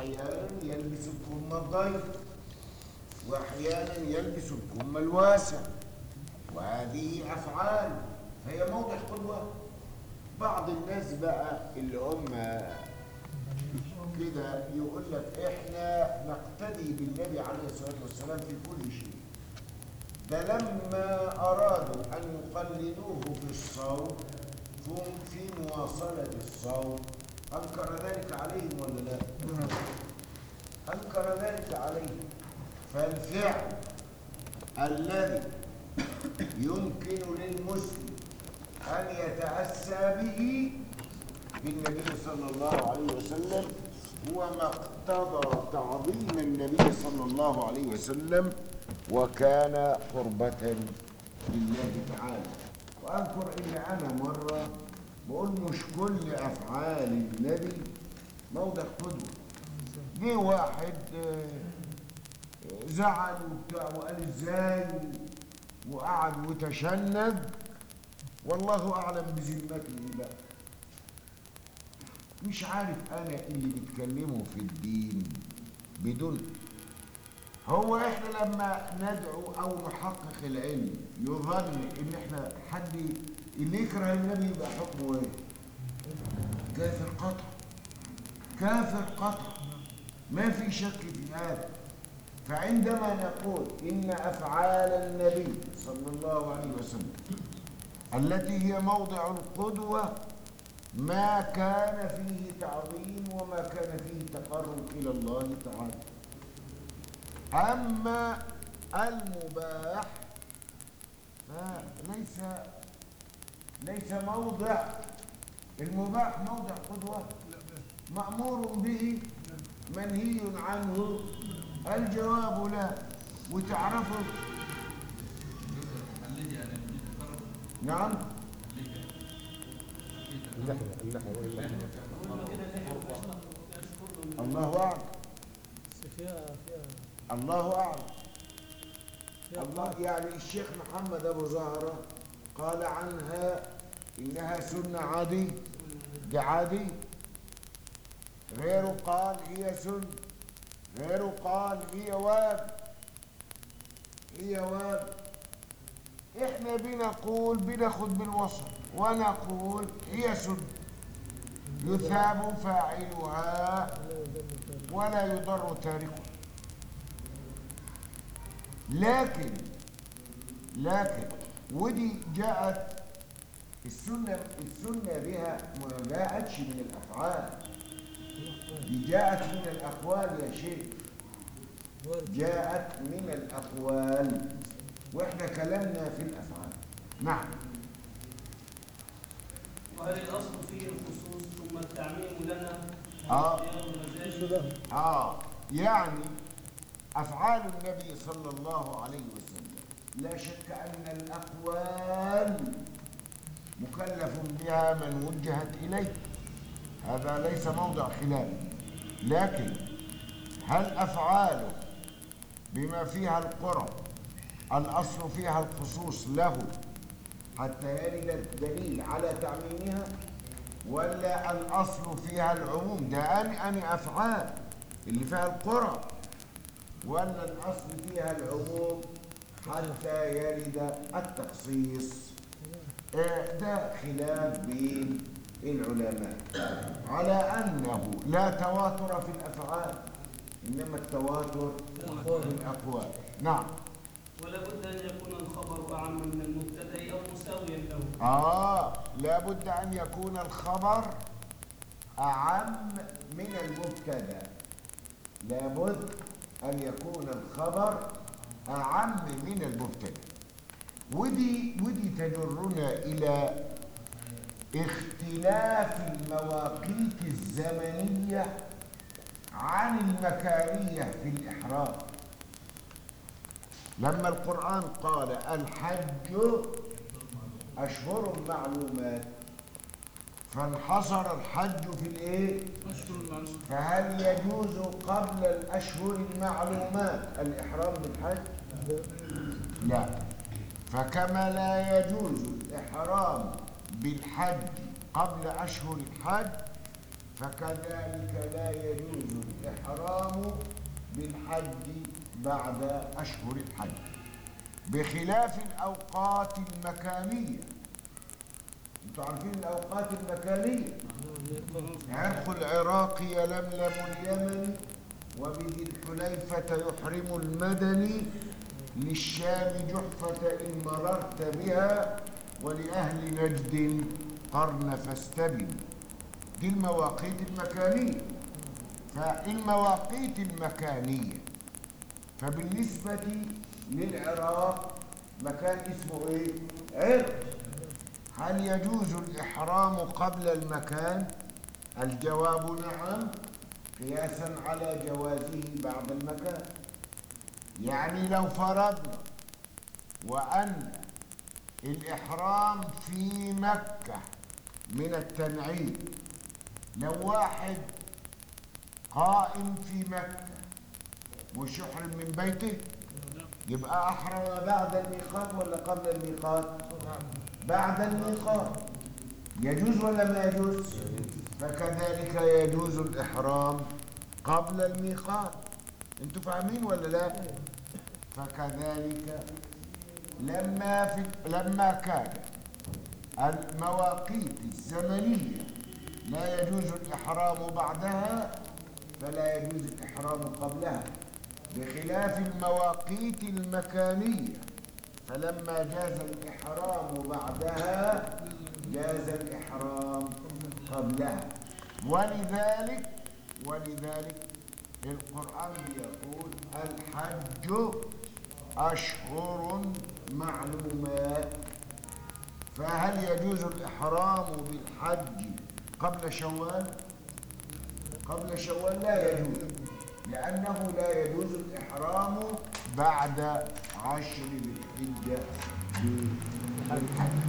واحيانا يلبس الكم الضيق واحيانا يلبس الكم الواسع وهذه افعال فهي موضع قدوه بعض الناس بقى اللي هم كده يقول لك احنا نقتدي بالنبي عليه الصلاه والسلام في كل شيء ده لما ارادوا ان يقلدوه في الصوم في- في مواصله الصوم انكر ذلك عليهم ولا لا؟ انكر ذلك عليهم فالفعل الذي يمكن للمسلم ان يتاسى به بالنبي صلى الله عليه وسلم هو ما اقتضى تعظيم النبي صلى الله عليه وسلم وكان قربة لله تعالى وأذكر إن أنا مرة بقول مش كل أفعال النبي موضع قدوة جه واحد آه، زعل وبتاع وقال ازاي وقعد وتشنج والله اعلم بذمته بقى مش عارف انا اللي بيتكلموا في الدين بدون هو احنا لما ندعو او نحقق العلم يظن ان احنا حد اللي يكره النبي يبقى حكمه ايه كافر قطع كافر قطع ما في شك في هذا فعندما نقول ان افعال النبي صلى الله عليه وسلم التي هي موضع القدوه ما كان فيه تعظيم وما كان فيه تقرب الى الله تعالى اما المباح فليس ليس موضع المباح موضع قدوه مامور به منهي عنه الجواب لا وتعرفوا نعم اللحية اللحية واللحية الله اعلم فيها فيها الله اعلم فيها الله يعني الشيخ محمد ابو زهره قال عنها انها سنه عادي دي عادي غيره قال هي سنه غيره قال هي واجب هي واجب احنا بنقول بناخد بالوسط ونقول هي سنه يثاب فاعلها ولا يضر تاركه لكن لكن ودي جاءت السنة السنة بها ما جاءتش من الأفعال دي جاءت من الأقوال يا شيخ جاءت من الأقوال وإحنا كلامنا في الأفعال نعم وهل الأصل فيه الخصوص ثم التعميم لنا آه. واختيار المجال مثل ده آه يعني أفعال النبي صلى الله عليه وسلم لا شك أن الأقوال مكلف بها من وجهت إليه هذا ليس موضع خلاف لكن هل أفعاله بما فيها القرب الأصل فيها الخصوص له حتى يرد الدليل على تعميمها ولا الأصل فيها العموم ده أني أني أفعال اللي فيها القرى ولا الأصل فيها العموم حتى يرد التخصيص آه، ده خلاف بين العلماء على أنه لا تواتر في الأفعال إنما التواتر في الأقوال نعم ولا بد أن يكون الخبر أعم من المبتدأ أو مساويا له آه لابد أن يكون الخبر أعم من المبتدأ لابد أن يكون الخبر أعم من المبتدأ ودي ودي تجرنا إلى اختلاف المواقيت الزمنية عن المكانية في الإحرام لما القرآن قال الحج أشهر معلومات فانحصر الحج في الإيه؟ فهل يجوز قبل الأشهر المعلومات الإحرام بالحج؟ لا فكما لا يجوز الإحرام بالحج قبل أشهر الحج فكذلك لا يجوز الإحرام بالحج بعد أشهر الحج بخلاف الأوقات المكانية انتوا عارفين الأوقات المكانية عرق العراق يلملم اليمن وبذي الحليفة يحرم المدني للشام جحفة إن مررت بها ولأهل نجد قرن فاستبن دي المواقيت المكانية فالمواقيت المكانية فبالنسبة للعراق مكان اسمه ايه؟ عرق هل يجوز الإحرام قبل المكان؟ الجواب نعم قياسا على جوازه بعد المكان يعني لو فرضنا وأن الإحرام في مكة من التنعيم لو واحد قائم في مكة مش يحرم من بيته يبقى أحرم بعد الميقات ولا قبل الميقات بعد الميقات يجوز ولا ما يجوز فكذلك يجوز الإحرام قبل الميقات انتوا فاهمين ولا لا فكذلك لما في لما كان المواقيت الزمنية لا يجوز الإحرام بعدها فلا يجوز الإحرام قبلها بخلاف المواقيت المكانية فلما جاز الإحرام بعدها جاز الإحرام قبلها ولذلك ولذلك القرآن يقول الحج أشهر معلومات فهل يجوز الإحرام بالحج قبل شوال؟ قبل شوال لا يجوز لأنه لا يجوز الإحرام بعد عشر ذي الحجة بالحج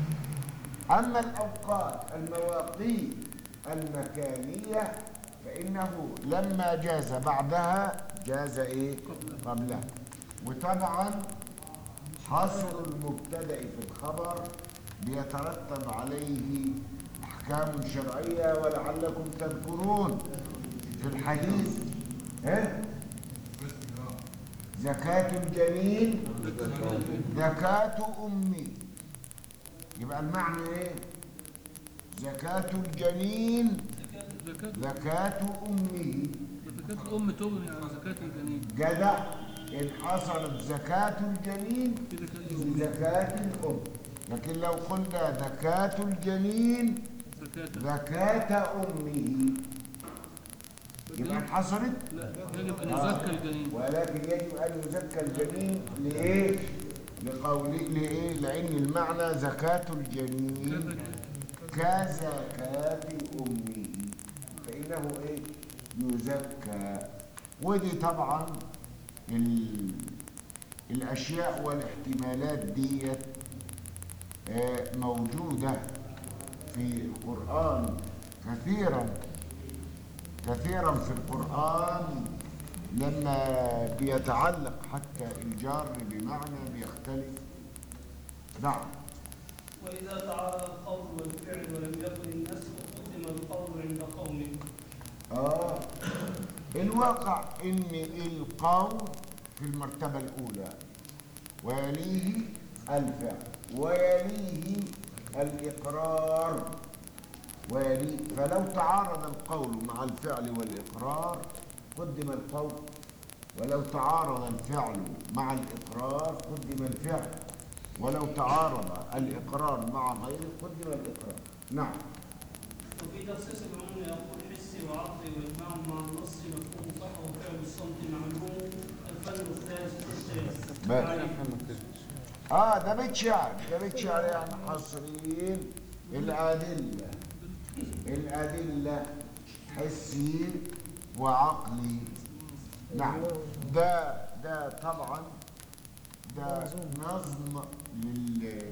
أما الأوقات المواقيت المكانية فإنه لما جاز بعدها جاز إيه؟ قبلها وطبعا حصر المبتدأ في الخبر بيترتب عليه أحكام شرعية ولعلكم تذكرون في الحديث ها؟ زكاة الجنين زكاة أمي يبقى المعنى ايه زكاة الجنين زكاة زكاة أمه زكاة الأم تغني عن زكاة الجنين جدع إن حصلت زكاة الجنين في زكاة الأم زكاة الأم لكن لو قلنا زكاة الجنين زكاة زكاة أمه يبقى انحصرت لا يجب أن يزكى الجنين ولكن يجب أن يزكى الجنين لإيه؟ لقول لإيه؟ لأن المعنى زكاة الجنين كزكاة أمه فإنه إيه؟ يزكى ودي طبعا ال... الأشياء والاحتمالات ديت آه، موجودة في القرآن كثيرا كثيرا في القرآن لما بيتعلق حتى الجار بمعنى بيختلف نعم وإذا تعارض القول والفعل ولم يكن النسخ قدم القول عند قوم آه الواقع إن القول في المرتبة الأولى ويليه الفعل ويليه الإقرار ويليه فلو تعارض القول مع الفعل والإقرار قدم القول ولو تعارض الفعل مع الإقرار قدم الفعل ولو تعارض الإقرار مع غيره قدم الإقرار نعم وفي تخصيص العموم يقول حسي وعقلي واجماع مع النص مفهوم صح وفعل الصمت معلوم الفن الثالث الثالث بقى. تعريف. اه ده بيت شعر ده بيت شعر يعني حصريين الأدلة الأدلة حسي وعقلي نعم ده ده طبعا ده نظم لل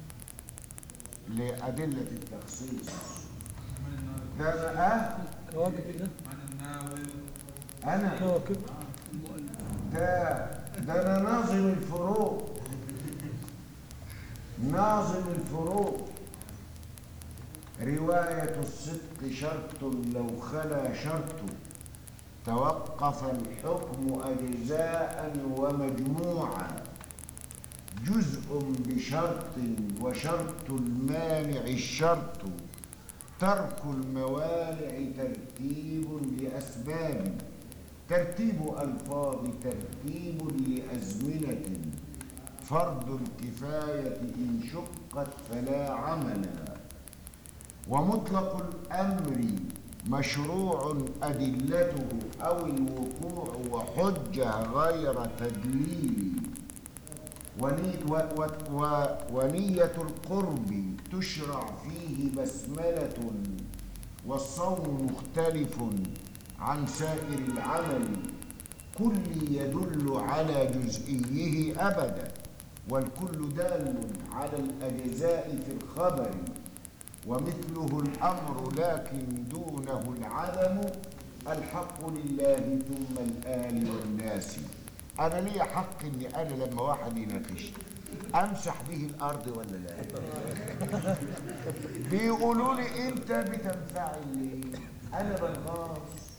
لأدلة التخصيص ده بقى كواكب ده أنا كواكب ده ده انا ناظم الفروق ناظم الفروق رواية الصدق شرط لو خلا شرط توقف الحكم أجزاء ومجموعا جزء بشرط وشرط المانع الشرط ترك الموانع ترتيب لأسباب ترتيب ألفاظ ترتيب لأزمنة فرض الكفاية إن شقت فلا عملا ومطلق الأمر مشروع أدلته أو الوقوع وحجة غير تدليل وني و و و ونية القرب تشرع فيه بسملة والصوم مختلف عن سائر العمل كل يدل على جزئيه أبدا والكل دال على الأجزاء في الخبر ومثله الأمر لكن دونه العدم الحق لله ثم الآل والناس أنا لي حق إني أنا لما واحد يناقشني أمسح به الأرض ولا لا؟ بيقولوا لي أنت بتنفعل ليه؟ أنا بنغاص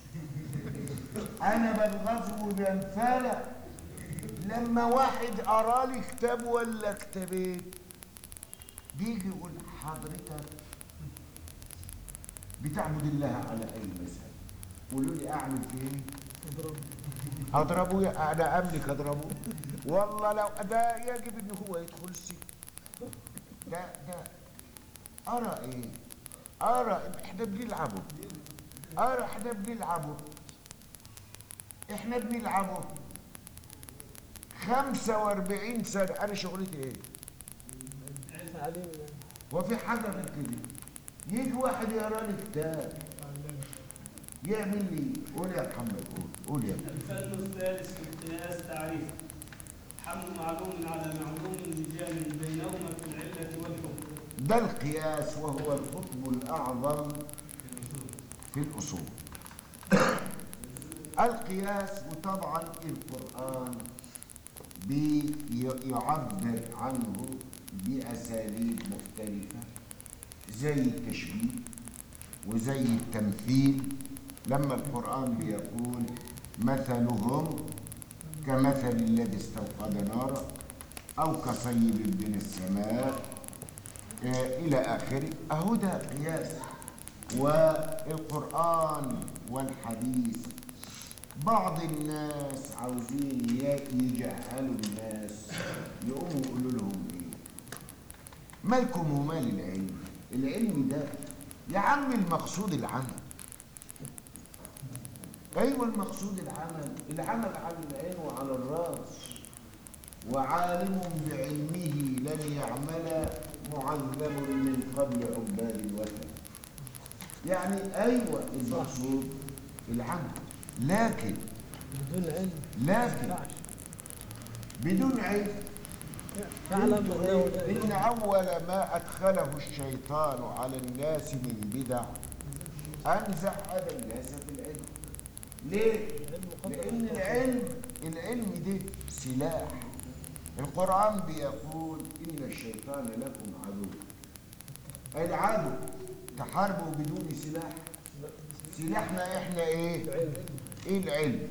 أنا بنغاص وبنفلق لما واحد قرا لي كتاب ولا كتابين بيجي يقول حضرتك بتعبد الله على اي مذهب قولوا لي اعمل فيه ايه اضربه يا- انا املك اضربه والله لو ده يجب ان هو يدخل السجن ده ده ارى ايه ارى احنا بنلعبه ارى احنا بنلعبه احنا بنلعبه 45 سنه انا شغلتي ايه تعليم وفي حاجة غير كده يجي واحد يقرا لي كتاب يعمل لي قول يا محمد قول قول يا محمد. الفن الثالث في القياس تعريف حمل معلوم على معلوم بجامع بينهما في العلة والحكم ده القياس وهو القطب الأعظم في الأصول القياس وطبعا القرآن بيعبر عنه بأساليب مختلفة زي التشبيه وزي التمثيل لما القرآن بيقول مثلهم كمثل الذي استوقد نارا أو كصيب من السماء آه، إلى آخره أهو ده قياس والقرآن والحديث بعض الناس عاوزين ي- يجهلوا الناس يقوموا يقولوا لهم ايه مالكم ومال العلم العلم ده يا عم المقصود العمل ايوه المقصود العمل العمل على العين وعلى الراس وعالم بعلمه لن يعمل معذب من قبل عباد الوثن يعني ايوه المقصود العمل لكن بدون علم لكن ينفعش. بدون علم تعلم انه لا إن أول ما أدخله الشيطان على الناس من بدع أنزع أبا الناس في العلم ليه؟ العلم قدر لأن العلم العلم ده سلاح القرآن بيقول إن الشيطان لكم عدو العدو تحاربوا بدون سلاح سلاحنا إحنا إيه؟ العلم ايه العلم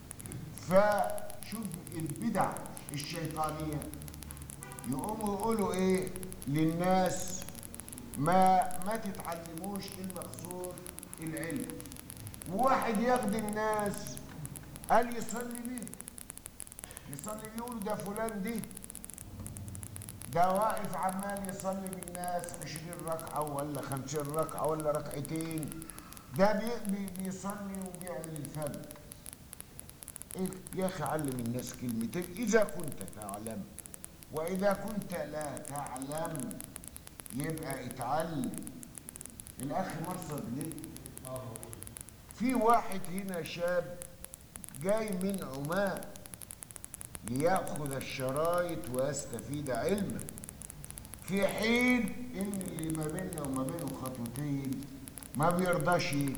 فشوف البدع الشيطانية يقوموا يقولوا ايه للناس ما ما تتعلموش المقصود العلم وواحد ياخد الناس قال يصلي بيه يصلي بيه يقولوا ده فلان دي ده واقف عمال يصلي بالناس عشرين ركعة ولا خمسين ركعة ولا ركعتين ده بي بي بيصلي وبيعمل الفجر إيه يا أخي علم الناس كلمتين إذا كنت تعلم وإذا كنت لا تعلم يبقى اتعلم الأخ مرصد ليه في واحد هنا شاب جاي من عمان ليأخذ الشرايط ويستفيد علما في حين ان اللي ما بيننا وما بينه خطوتين ما بيرضاش يجي.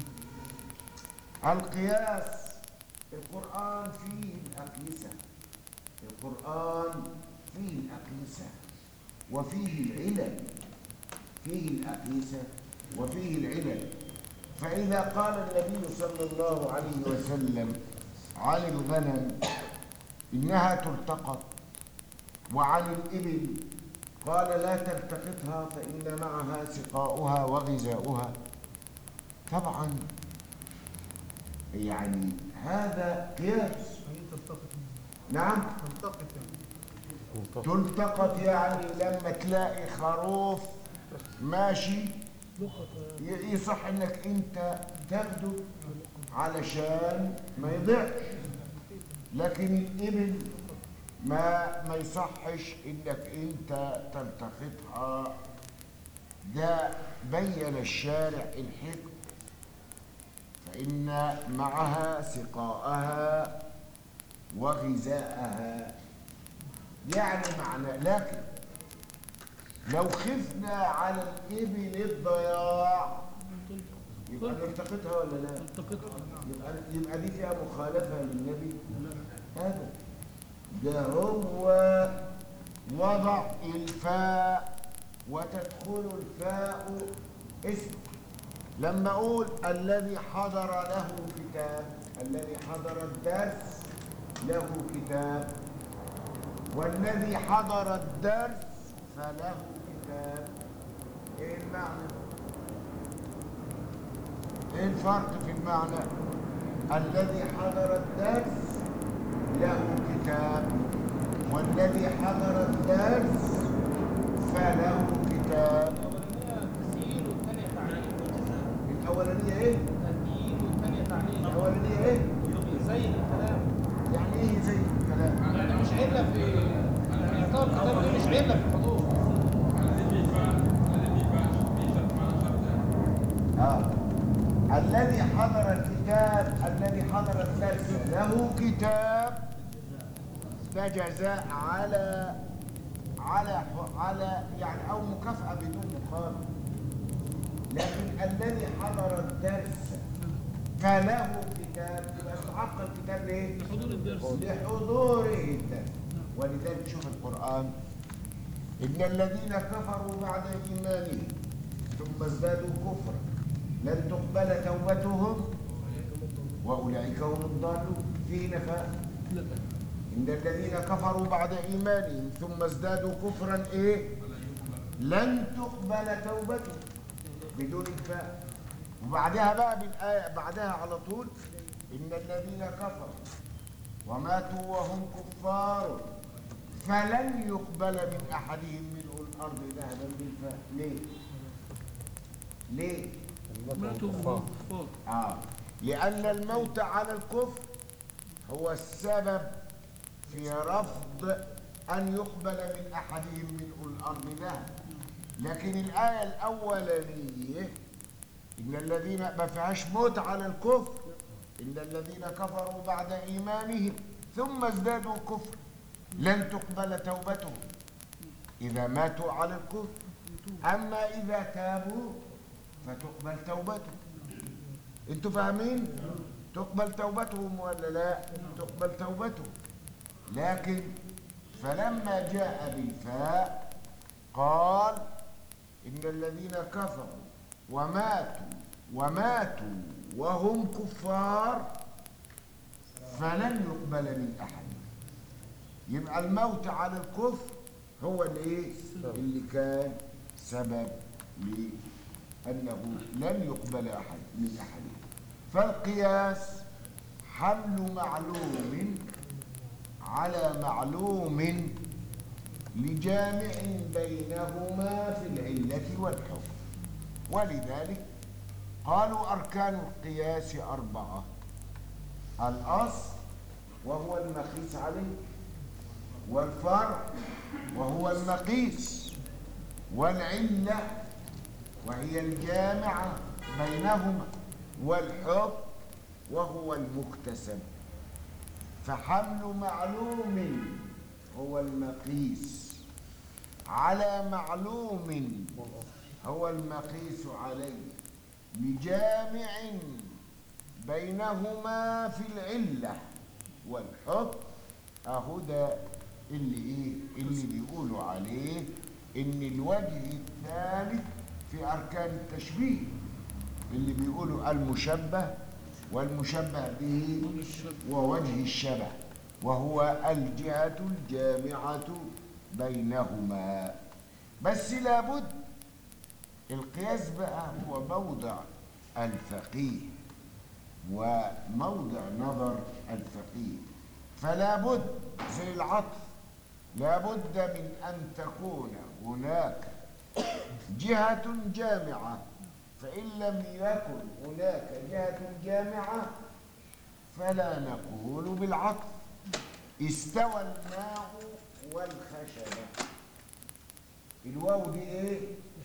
القياس القرآن فيه الأقيسة القرآن فيه الأقيسة وفيه العلل فيه الأقيسة وفيه العلل فإذا قال النبي صلى الله عليه وسلم عن الغنم إنها تلتقط وعن الإبل قال لا تلتقطها فإن معها سقاؤها وغذاؤها طبعا يعني هذا قياس نعم تلتقط يعني لما تلاقي خروف ماشي ي- يصح انك انت تاخده علشان ما يضيعش لكن الابل ما ما يصحش انك انت تلتقطها ده بين الشارع الحكم فإن معها سقاءها وغذاءها يعني معنى لكن لو خفنا على الإبل الضياع يبقى نلتقطها ولا لا؟ التقطها يبقى يبقى دي فيها مخالفة للنبي هذا ده هو وضع الفاء وتدخل الفاء اسم لما اقول الذي حضر له كتاب الذي حضر الدرس له كتاب والذي حضر الدرس فله كتاب ايه المعنى ايه الفرق في المعنى الذي حضر الدرس له كتاب والذي حضر الدرس فله كتاب تسييل والثانية تعليم الاولانيه ايه تسييل والثانية تعليم الاولانيه ايه زي الكلام يعني ايه زي الكلام يعني مش علة في إعطاء الكتاب دي مش علة في الحضور اه الذي حضر الكتاب الذي حضر الدرس له كتاب ده جزاء على على على يعني او مكافأة بدون مقابل لكن الذي حضر الدرس فله كتاب يبقى استحق الكتاب ليه؟ لحضور الدرس لحضوره الدرس ولذلك شوف القرآن إن الذين كفروا بعد إيمانهم ثم ازدادوا كفرا لن تقبل توبتهم وأولئك هم الضالون في نفاق لا إن الذين كفروا بعد إيمانهم ثم ازدادوا كفرا إيه؟ لن تقبل توبتهم بدون الفاء وبعدها بقى بالآية بعدها على طول إن الذين كفروا وماتوا وهم كفار فلن يقبل من أحدهم ملء الأرض ذهبا بالفاء ليه؟ ليه؟ ماتوا وهم كفار آه لأن الموت على الكفر هو السبب في رفض أن يقبل من أحدهم ملء الأرض ذهب لكن الآية الأولانية إن الذين ما فيهاش موت على الكفر إن الذين كفروا بعد إيمانهم ثم ازدادوا كفر لن تقبل توبتهم إذا ماتوا على الكفر أما إذا تابوا فتقبل توبتهم انتوا فاهمين تقبل توبتهم ولا لا تقبل توبتهم لكن فلما جاء بالفاء قال ان الذين كفروا وماتوا وماتوا وهم كفار فلن يقبل من احد يبقى الموت على الكفر هو الايه اللي كان سبب لانه لن يقبل احد من احد فالقياس حمل معلوم على معلوم لجامع بينهما في العلة والحكم ولذلك قالوا أركان القياس أربعة الأصل وهو المقيس عليه والفرع وهو المقيس والعلة وهي الجامعة بينهما والحكم وهو المكتسب فحمل معلوم هو المقيس على معلوم هو المقيس عليه لجامع بينهما في العلة والحكم اهو ده اللي ايه اللي بيقولوا عليه ان الوجه الثالث في في أركان التشبيه اللي بيقولوا المشبه والمشبه به ووجه الشبه وهو الجهة الجامعة بينهما بس لابد القياس بقى هو موضع الفقيه وموضع نظر الفقيه فلا بد زي العطف لا بد من أن تكون هناك جهة جامعة فإن لم يكن هناك جهة جامعة فلا نقول بالعطف استوى الماء والخشبة الواو دي ايه؟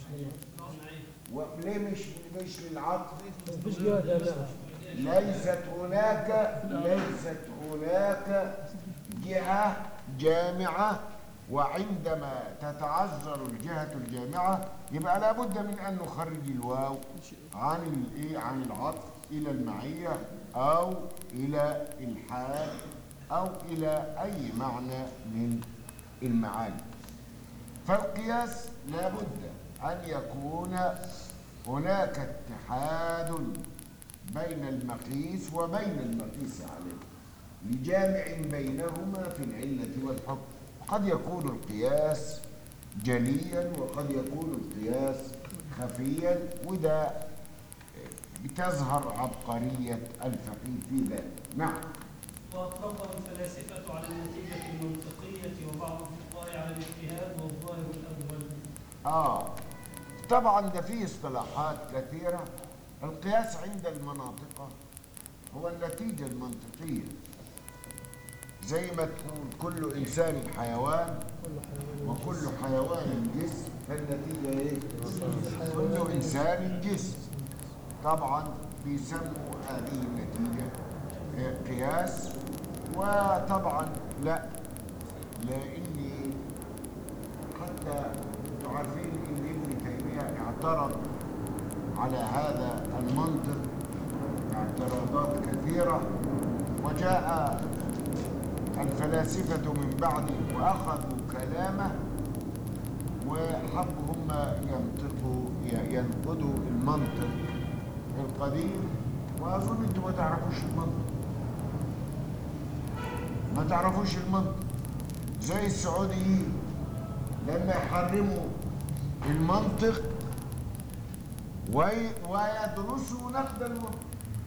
وليه مش مش للعطف؟ مفيش جهة جامعة ليست هناك ليست هناك جهة جامعة وعندما تتعذر الجهة الجامعة يبقى لابد من أن نخرج الواو عن الإيه عن العطف إلى المعية أو إلى الحال أو إلى أي معنى من المعاني فالقياس لابد أن يكون هناك اتحاد بين المقيس وبين المقيس عليه لجامع بينهما في العلة والحكم قد يكون القياس جليا وقد يكون القياس خفيا وده بتظهر عبقرية الفقيه في ذلك نعم وأطلقه الفلاسفة على النتيجة المنطقية وبعض الفقهاء على الاجتهاد والظاهر الأول آه طبعا ده فيه اصطلاحات كثيرة القياس عند المناطق هو النتيجة المنطقية زي ما تقول كل إنسان حيوان كل حيوان وكل حيوان جسم فالنتيجة إيه؟ كل إنسان جسم طبعا بيسموا هذه النتيجة آه، قياس وطبعا لا لأني حتى انتوا عارفين ان ابن تيميه اعترض على هذا المنطق اعتراضات كثيره وجاء الفلاسفه من بعده واخذوا كلامه وحبوا هم ينطقوا ي- ينقضوا المنطق القديم واظن انتوا ما تعرفوش المنطق ما تعرفوش المنطق زي السعوديين لما يحرموا المنطق وي- ويدرسوا نقد المنطق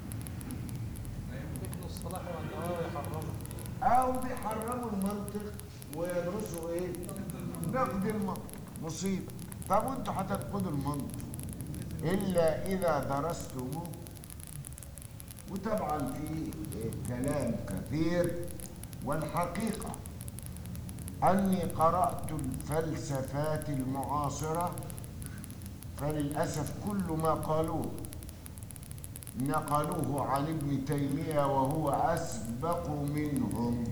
ابن الصلاح والنووي حرمه او بيحرموا المنطق ويدرسوا ايه نقد المنطق مصيبه طب وانتوا هتنقدوا المنطق الا اذا درستموه وطبعا في كلام كثير والحقيقه اني قرات الفلسفات المعاصره فللاسف كل ما قالوه نقلوه عن ابن تيمية وهو أسبق منهم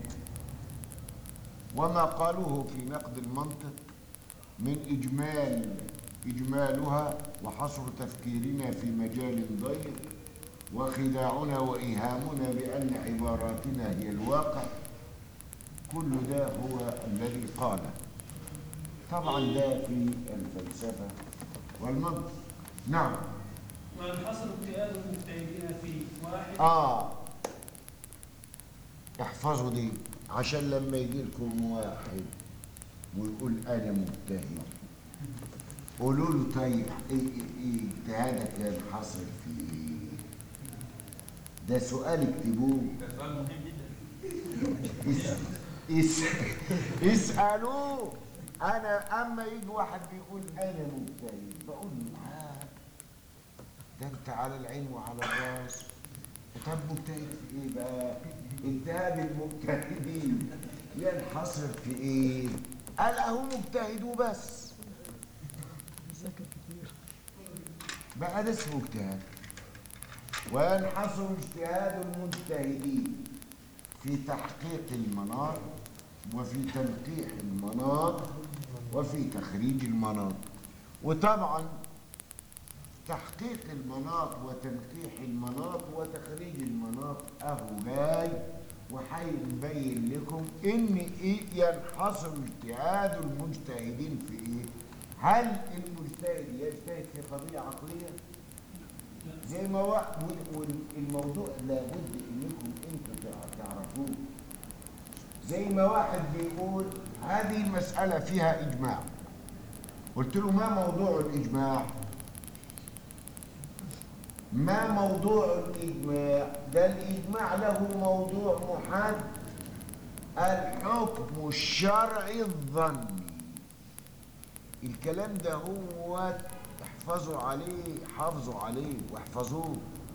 وما قالوه في نقد المنطق من إجمال إجمالها وحصر تفكيرنا في مجال ضيق وخداعنا وإيهامنا بأن عباراتنا هي الواقع كل ده هو الذي قاله طبعا ده في الفلسفة والمنطق نعم وينحصر اجتهاد المجتهدين في واحد اه احفظوا دي عشان لما يجي لكم واحد ويقول انا مجتهد قولوا له طيب ايه ايه ايه اجتهادك ينحصر في ايه ده سؤال اكتبوه اس- اس- اسالوه انا اما يجي واحد بيقول انا مجتهد بقول له آه ده انت على العين وعلى الراس طب مجتهد في ايه بقى اجتهاد المجتهدين ينحصر في ايه قال اهو مجتهد وبس سكت كتير بقى ده اسمه اجتهاد وينحصر اجتهاد المجتهدين في تحقيق المناط وفي تنقيح المناط وفي تخريج المناط وطبعا تحقيق المناط وتنقيح المناط وتخريج المناط اهو جاي وهيبين لكم ان ايه ينحصر اجتهاد المجتهدين في ايه هل المجتهد يجتهد في دي قضيه عقليه زي ما هو والموضوع لابد انكم انتوا تع- تعرفوه زي ما واحد بيقول هذه المساله فيها اجماع قلت له ما موضوع الاجماع ما موضوع الاجماع ده الاجماع له موضوع محدد الحكم الشرعي الظني الكلام ده هو احفظوا عليه حافظوا عليه واحفظوه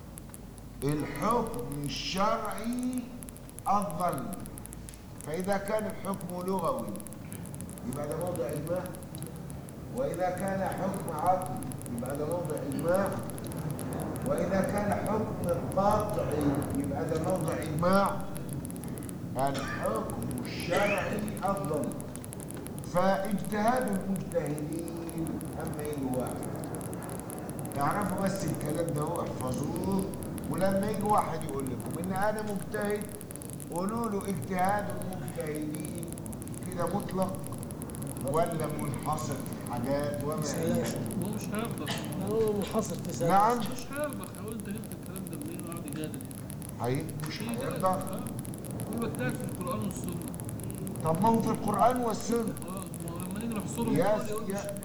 الحكم الشرعي الظني فإذا كان الحكم لغوي يبقى ده موضع إجماع وإذا كان حكم عقلي يبقى ده موضع إجماع وإذا كان حكم قطعي يبقى ده موضع إجماع الحكم الشرعي أفضل فاجتهاد المجتهدين أما يجي واحد اعرفوا بس الكلام ده هو احفظوه ولما يجي واحد يقول لكم ان انا مجتهد قولوا له اجتهاد المجتهدين كده مطلق ولا منحصر في حاجات وما الى هو مش هيرضى هو منحصر في سنة نعم مش هيرضى هقول انت جبت الكلام ده منين وقعد يجادل هي مش هيرضى آه. هو بتاعك في القران والسنه طب ما هو في القران والسنه اه ما هو لما نيجي نحصره يا في يقول يا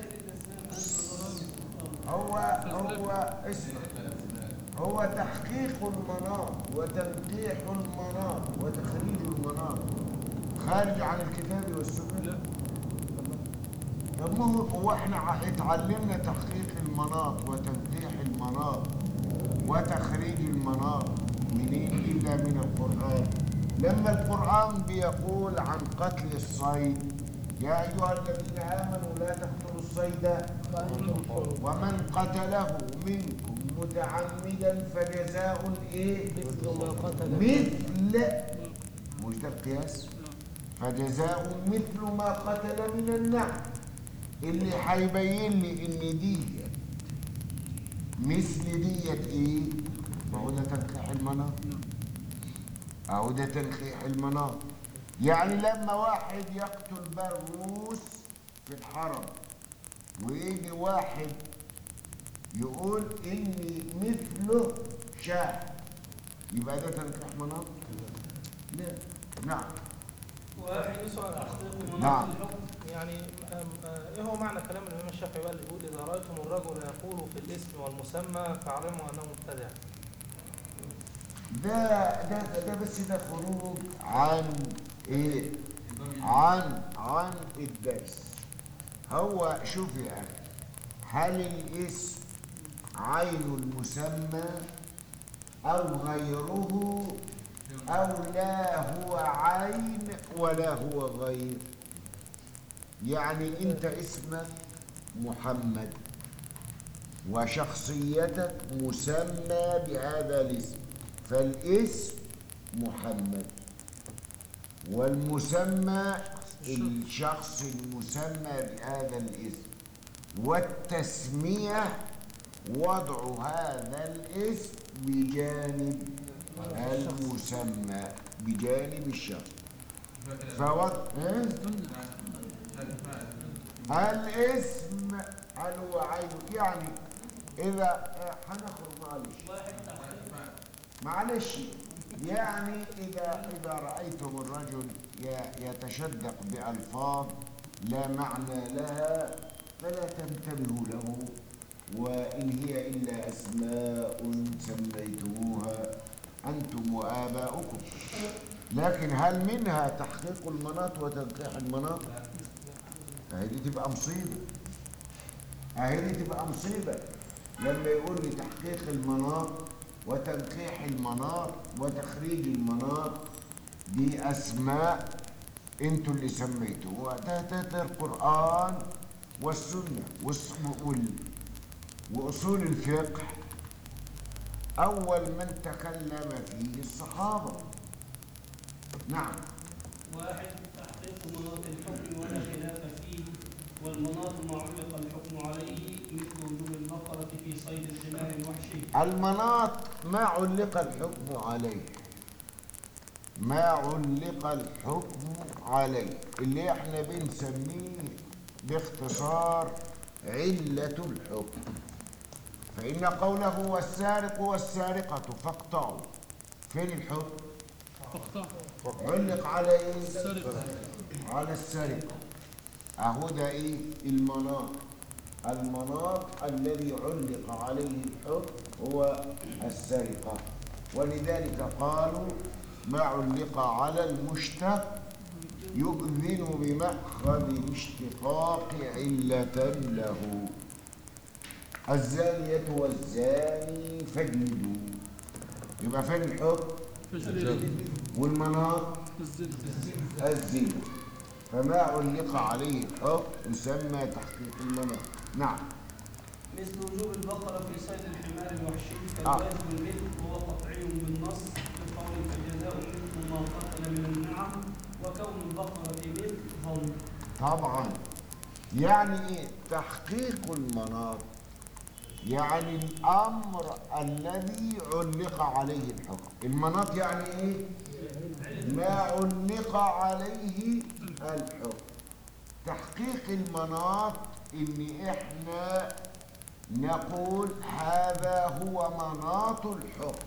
هو هو اسمع هو تحقيق المناط وتنقيح المناط وتخريج المناط خارج عن الكتاب والسنه لا طب ما هو هو احنا ع- اتعلمنا تحقيق المناط وتنقيح المناط وتخريج المناط منين الا من القران لما القران بيقول عن قتل الصيد يا ايها الذين امنوا لا تقتلوا الصيد ومن قتله منكم متعمدا فجزاء ايه مثل ما قتل مثل مش ده القياس فجزاء مثل ما قتل من النعم اللي هيبين لي ان دي مثل ديت ايه ما هو ده تنقيح المناط اهو ده تنقيح المناط يعني لما واحد يقتل بروس في الحرم ويجي واحد يقول اني مثله شاه يبقى ده تنقيح مناط لا نعم واحد تحقيق مناط نعم. الحكم يعني أم- آه، ايه هو معنى كلام الامام الشافعي بقى اللي بيقول اذا رايتم الرجل يقول في الاسم والمسمى فاعلموا انه مبتدع ده ده ده بس ده خروج عن ايه عن عن الدرس هو شوف يا اخي هل الاسم عين المسمى او غيره او لا هو عين ولا هو غير يعني انت اسمك محمد وشخصيتك مسمى بهذا الاسم فالاسم محمد والمسمى الشخص المسمى بهذا الاسم والتسمية وضع هذا الاسم بجانب المسمى بجانب الشخص فوضع ها؟ الاسم هل هو عينه يعني اذا آه، هنخرج معلش واحد تحقيق معلش يعني إذا إذا رأيتم الرجل ي- يتشدق بألفاظ لا معنى لها فلا تنتبهوا له وإن هي إلا أسماء سميتموها أنتم وآباؤكم لكن هل منها تحقيق المناط وتنقيح المناط؟ أهي دي تبقى مصيبة أهي دي تبقى مصيبة لما يقول لي تحقيق المناط وتنقيح المناط وتخريج المناط دي أسماء انتوا اللي سميتوها ده, ده, ده القرآن والسنة والس- وال وأصول الفقه أول من تكلم فيه الصحابة نعم واحد تحقيق مناط الحكم ولا خلاف فيه والمناط ما علق الحكم عليه مثل وجوب النفرة في صيد الحمار الوحشي المناط ما علق الحكم عليه ما علق الحكم عليه اللي احنا بنسميه باختصار علة الحكم فإن قوله والسارق والسارقة فاقطعوا فين الحكم؟ فاقطع علق على ايه؟ السرقة على السرقة أهو ده إيه؟ المناط المناط الذي علق عليه الحكم هو السرقة ولذلك قالوا ما علق على المشتق يؤذن بمأخذ الاشتقاق علة له الزانية والزاني فاجلدوا يبقى فين الحكم فجر والمناط الزنا الزنا فما علق عليه الحكم يسمى تحقيق المناط نعم مثل وجوب البقرة في صيد الحمار الوحشي آه. كالواجب المثل وهو قطعي بالنص بقول فجزاء مثل ما قتل من النعم وكون البقرة مثل ظن طبعا يعني ايه تحقيق المناط يعني الامر الذي علق عليه الحكم المناط يعني ايه ما علق عليه الحكم تحقيق المناط ان احنا نقول هذا هو مناط الحكم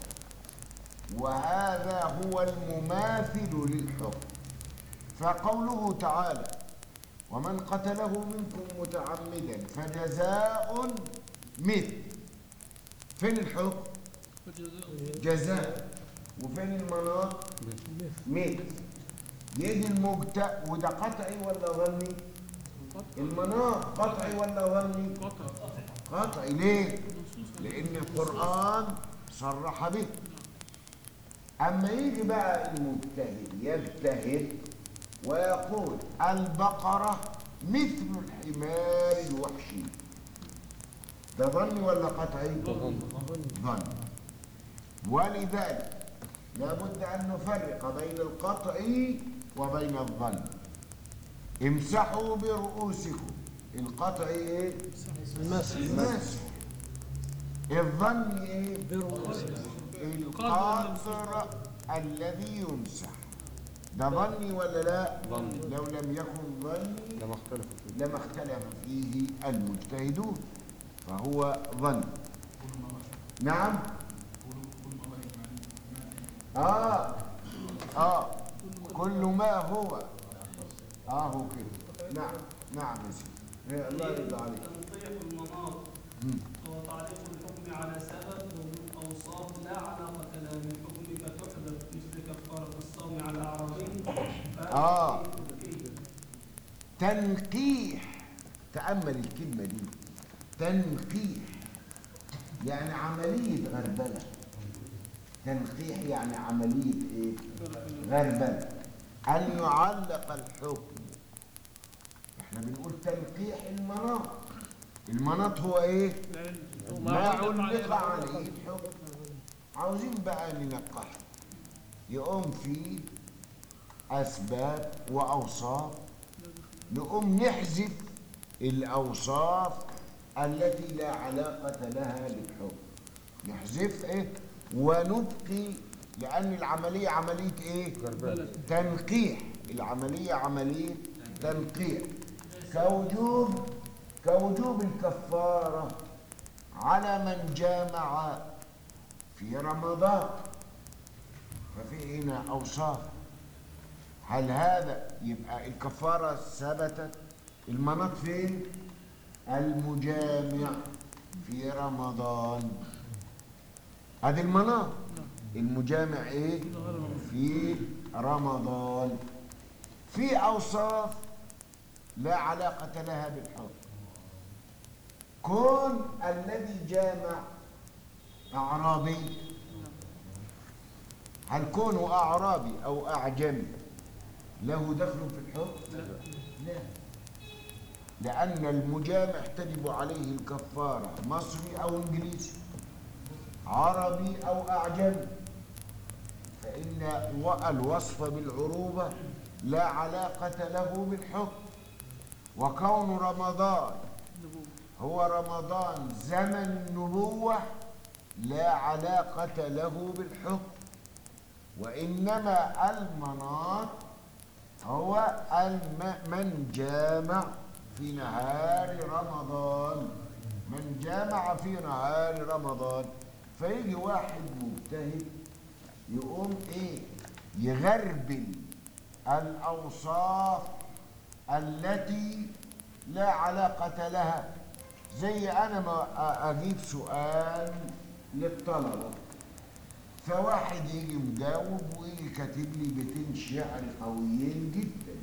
وهذا هو المماثل للحكم فقوله تعالى ومن قتله منكم متعمدا فجزاء مثل فين الحكم فجزاء جزاء وفين المناط مثل يجي المبتأ وده قطعي ولا ظني المناط قطعي ولا ظني قطع قطعي ليه نصوص لان القرآن صرح به اما يجي بقى المجتهد يجتهد ويقول البقرة مثل الحمار الوحشي ده ظني ولا قطعي ظن ولذلك لابد ان نفرق بين القطع وبين الظن امسحوا برؤوسكم القطع ايه المسح المسح الظن ايه برؤوس القاصر الذي يمسح ده ظني ولا لا ظني. لو لم يكن ظني لما اختلفوا فيه لما اختلف فيه المجتهدون فهو ظن نعم اه اه كل ما هو اه هو كده نعم نعم يا سيدي إيه، الله يرضى عليك تنطيق المناط مم. هو تعليق الحكم على سبب وجود أوصاف لا علاقة لها بالحكم فتحدث مثل كفارة الصوم على أعراضين آه. تنقيح تأمل الكلمة دي تنقيح يعني عملية غربلة تنقيح يعني عملية ايه غربلة أن يعلق الحكم احنا بنقول تنقيح المناط المناط هو ايه العلم ما علق عليه الحكم عاوزين بقى ننقح يقوم في أسباب وأوصاف نقوم نحذف الأوصاف التي لا علاقة لها بالحكم نحذف إيه ونبقي لأن العملية عملية إيه بلد تنقيح العملية عملية تنقيح كوجوب كوجوب الكفارة على من جامع في رمضان ففي هنا أوصاف هل هذا يبقى الكفارة ثبتت المناط فين المجامع في رمضان هذه المناط المجامع ايه في رمضان في اوصاف لا علاقة لها بالحكم كون الذي جامع اعرابي هل كونه اعرابي او اعجمي له دخل في الحكم لا لان المجامع تجب عليه الكفاره مصري او انجليزي عربي او اعجمي فان و- الوصف بالعروبه لا علاقه له بالحكم وكون رمضان هو رمضان زمن النبوه لا علاقه له بالحكم وإنما المناط هو الم من جامع في نهار رمضان من جامع في نهار رمضان فيجي واحد مجتهد يقوم ايه يغربل الاوصاف التي لا علاقة لها زي انا ما أ- اجيب سؤال للطلبة فواحد يجي مجاوب ويجي كاتب لي بيتين شعر قويين جدا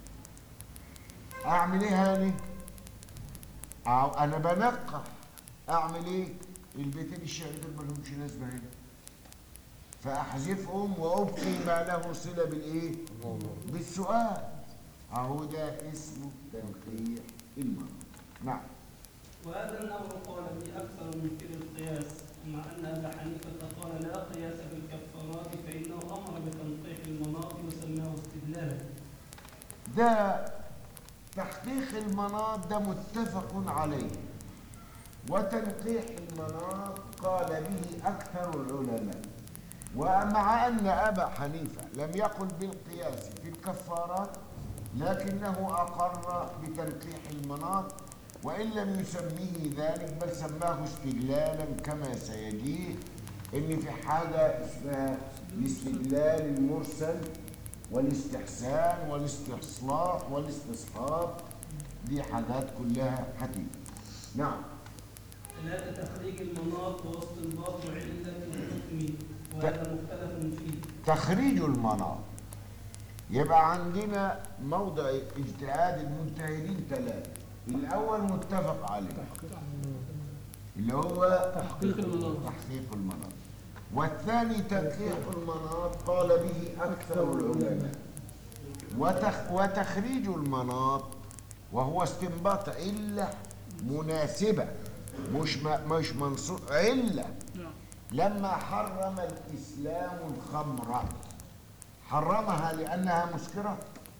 اعمل ايه هاني أو انا بنقح اعمل ايه البيتين الشعر دول مالهمش لازمه هنا فاحذفهم وابقي ما له صله بالايه بالسؤال اهو ده اسمه تنقيح المرء نعم وهذا الأمر قال به أكثر من كل القياس مع أن أبا حنيفة قال لا قياس في الكفارات فإنه أمر بتنقيح المناط وسماه استدلالا ده تحقيق المناط ده متفق عليه وتنقيح المناط قال به أكثر العلماء ومع أن أبا حنيفة لم يقل بالقياس في الكفارات لكنه أقر بتنقيح المناط وإن لم يسميه ذلك بل سماه استدلالا كما سيجيه إن في حاجة اسمها الاستدلال المرسل والاستحسان والاستصلاح والاستصحاب دي حاجات كلها حتيجة نعم لا تخريج المناط واستنباط علة الحكم وهذا مختلف فيه تخريج المناط يبقى عندنا موضع اجتهاد المجتهدين ثلاثة الأول متفق عليه اللي هو تحقيق المناط تحقيق المناط والثاني تنقيح المناط قال به أكثر العلماء وتخ وتخريج المناط وهو استنباط علة مناسبة مش م- مش منصوص علة نعم لما حرم الإسلام الخمر حرمها لأنها مسكرة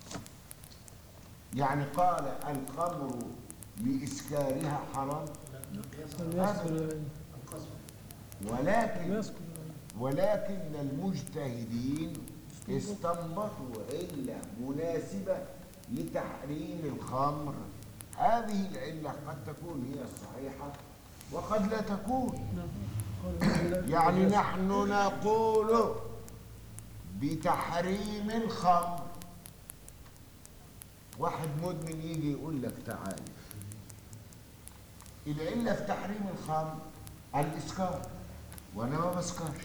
يعني قال الخمر لإسكارها حرام لم يذكر ولكن لم يذكر ولكن المجتهدين استنبطوا علة مناسبة لتحريم الخمر هذه العلة قد تكون هي الصحيحة وقد لا تكون يعني نحن نقول بتحريم الخمر واحد مدمن يجي يقول لك تعال العلة في تحريم الخمر الإسكار وأنا ما بسكرش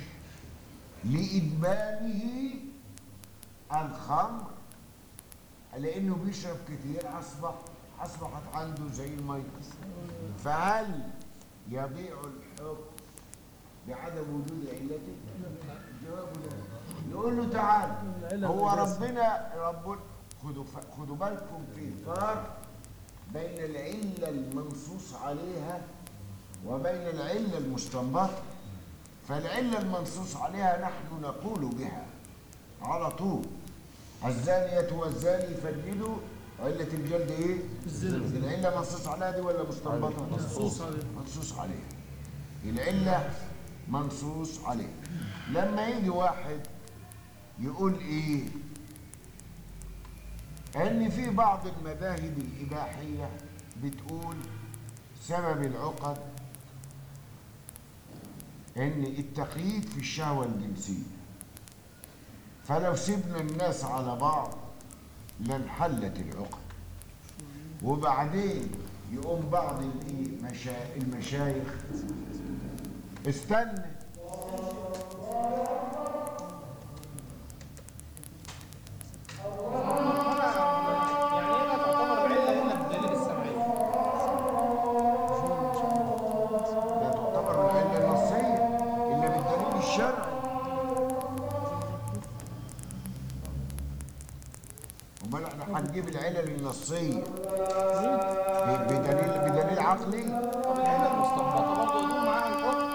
لإدمانه الخمر لأنه بيشرب كتير أصبح أصبحت عنده زي المية فهل يضيع الحكم بعدم وجود علته؟ الجواب لا نقول له تعال العلة هو بالجسم. ربنا رب خدوا ف- خدوا بالكم في فرق بين العلة المنصوص عليها وبين العلة المستنبطة فالعلة المنصوص عليها نحن نقول بها على طول الزانية والزاني فجلدوا علة الجلد ايه؟ الزنا. العلة منصوص عليها دي ولا مستنبطة؟ منصوص عليها. منصوص عليها العلة منصوص عليها لما يجي واحد يقول ايه ان في بعض المذاهب الاباحيه بتقول سبب العقد ان التقييد في الشهوه الجنسيه فلو سيبنا الناس على بعض لانحلت العقد وبعدين يقوم بعض الايه مشا... المشايخ استنى يعني هنا تعتبر العلة هنا بالدليل السمعي لا تعتبر العلة النصية إلا بالدليل الشرعي أمال احنا هنجيب العلل النصية ب- بدليل بدليل عقلي طب العلة المستنبطة برضه يدور معاها الحكم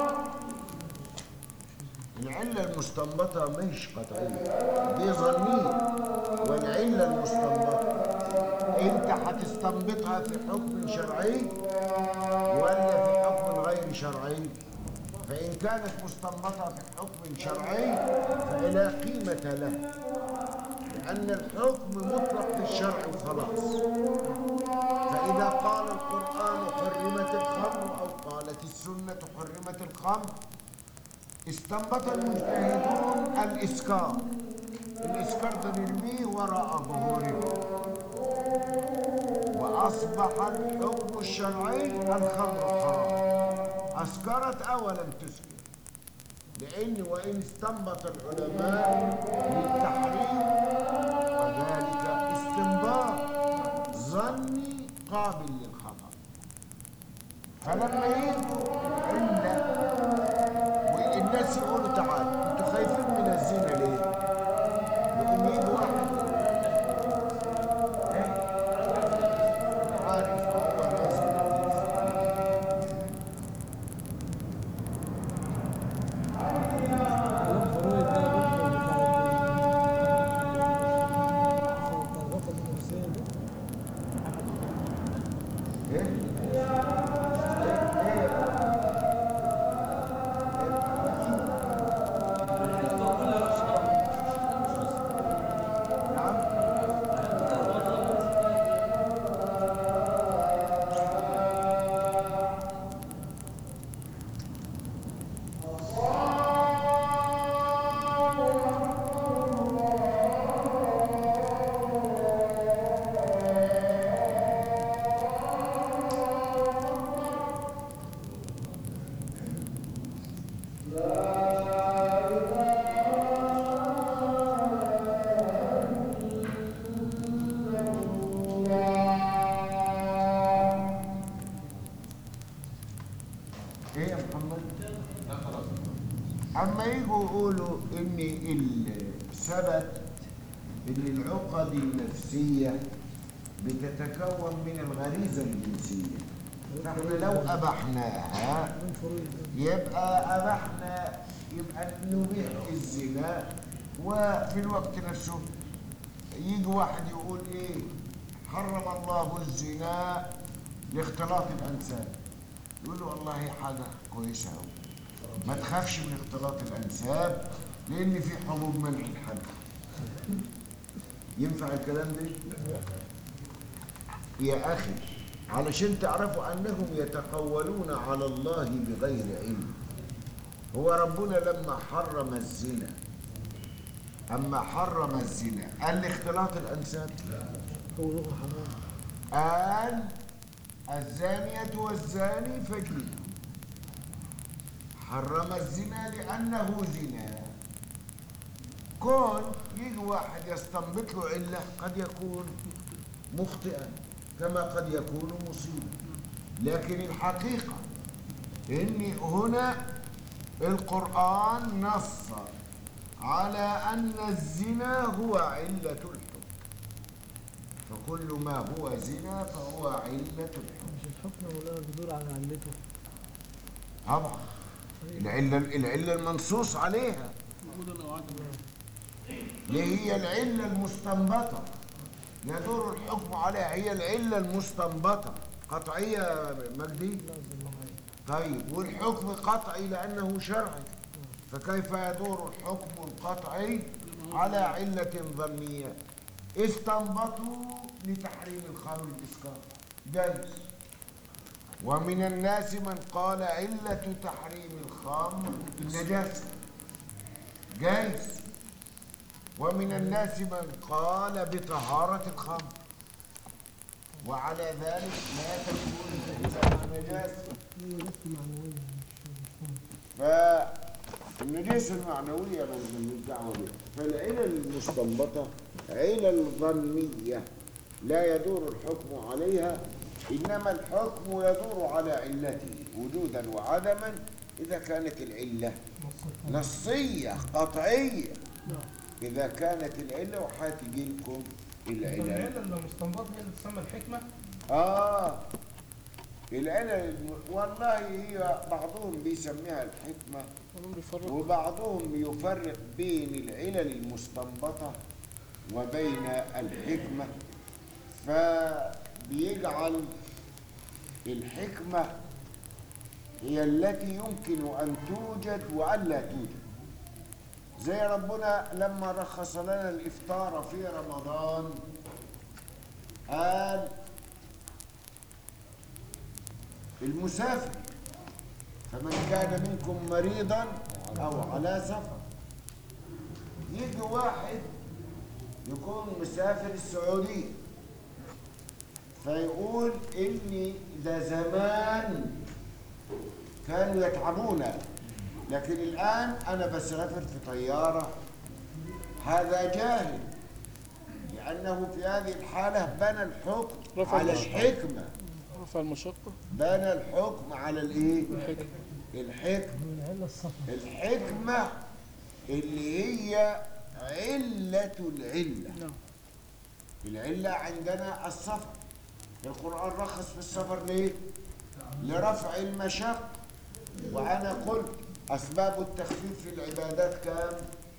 العلة المستنبطة مش قطعية دي ظنية والعلة المستنبطة أنت هتستنبطها في حكم شرعي ولا في حكم غير شرعي فإن كانت مستنبطة في حكم شرعي فلا قيمة لها لأن الحكم مطلق في الشرع وخلاص إذا قال القرآن حرمت الخمر أو قالت السنة حرمت الخمر استنبط المجتهدون الإسكار الإسكار ده نرميه وراء ظهورهم وأصبح الحكم الشرعي الخمر حرام أسكرت أو لم تسكر لأن وإن استنبط العلماء للتحريم وذلك استنباط ظني قابل للخطأ فلما يجوا العلة والناس يقولوا تعالوا انتوا خايفين من الزنا ليه؟ يقوم يجي واحد إيه؟ عارف هو لازم كلام فرويد ده دكتور بتاع الغلطة النفسية دي ايه؟ ايه؟ ايه؟ نعم ايه يا محمد؟ اما يجوا يقولوا ان ال- ثبت ان العقد النفسيه بتتكون من الغريزه الجنسيه فاحنا لو ابحناها كلام فرويد ده يبقى ابحنا يبقى نبيح الزنا وفي الوقت نفسه يجي واحد يقول ايه حرم الله الزنا لاختلاط الانساب يقول له والله حاجه كويسه قوي ما تخافش من اختلاط الانساب لان في حبوب منع الحمل ينفع الكلام ده يا اخي علشان تعرفوا انهم يتقولون على الله بغير علم هو ربنا لما حرم الزنا اما حرم الزنا قال اختلاط الانساب هو لغة حرام قال الزانية والزاني فاجلدوا حرم الزنا لأنه زنا كون يجي واحد يستنبط له علة قد يكون مخطئا كما قد يكون مصيبا لكن الحقيقة إن هنا القرآن نص على أن الزنا هو علة الحكم فكل ما هو زنا فهو علة الحكم مش الحكم ولا بيدور على علته طبعا العلة العلة المنصوص عليها وجودا او عدما اللي هي العلة المستنبطة يدور الحكم عليها هي العلة المستنبطة قطعية يا مجدي لازم معين طيب والحكم قطعي لأنه شرعي فكيف يدور الحكم القطعي على علة ظنية استنبطوا لتحريم الخمر الإسكار جائز ومن الناس من قال علة تحريم الخمر النجاسة جائز ومن الناس من قال بطهارة الخمر وعلى ذلك لا تكون إلا نجاسة هي نفس معنوية مش مش مهم. فالنجاسة المعنوية من الدعوة بها فالعلل المستنبطة علل ظنية لا يدور الحكم عليها إنما الحكم يدور على علته وجودا وعدما إذا كانت العلة نصية قطعية إذا كانت العلة وحاتجي لكم العلل العلة اللي مستنبط هي اللي تسمى الحكمة آه العلل الم- والله هي بعضهم بيسميها الحكمة ولم بيفرق وبعضهم يفرق بين العلل المستنبطة وبين الحكمة فبيجعل الحكمة هي التي يمكن أن توجد وألا توجد زي ربنا لما رخص لنا الإفطار في رمضان قال المسافر فمن كان منكم مريضا او على سفر يجي واحد يكون مسافر السعودية فيقول إني ده زمان كانوا يتعبونا لكن الآن أنا بسافر في طيارة هذا جاهل لأنه في هذه الحالة بنى الحكم رفع على المشقة. الحكمة رفع المشقة بنى الحكم على الإيه؟ الحكمة. الحكمة من علة السفر الحكمة اللي هي علة العلة نعم العلة عندنا السفر القرآن رخص في السفر ليه؟ لرفع المشق وأنا قلت أسباب التخفيف في العبادات كام؟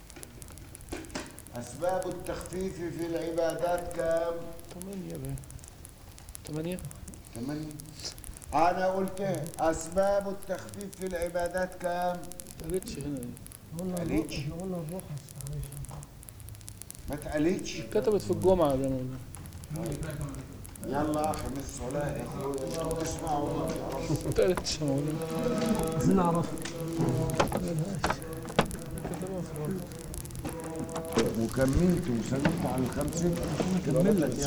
أسباب التخفيف في العبادات كام؟ ثمانية بقى ثمانية ثمانية أنا قلت إيه؟ أسباب التخفيف في العبادات كام؟ ما قالتش هنا دي. قلنا عليك. الرخص قلنا الرخص معلش ما اتقالتش كتبت في الجمعة ده مولانا يلا أخي من الصلاة يا أخوي اسمعوا ما تعرفوا ما قالتش يا مولانا عايزين نعرف كتبها في الورقة. وكملت وسلمت على الخمسة كمل لك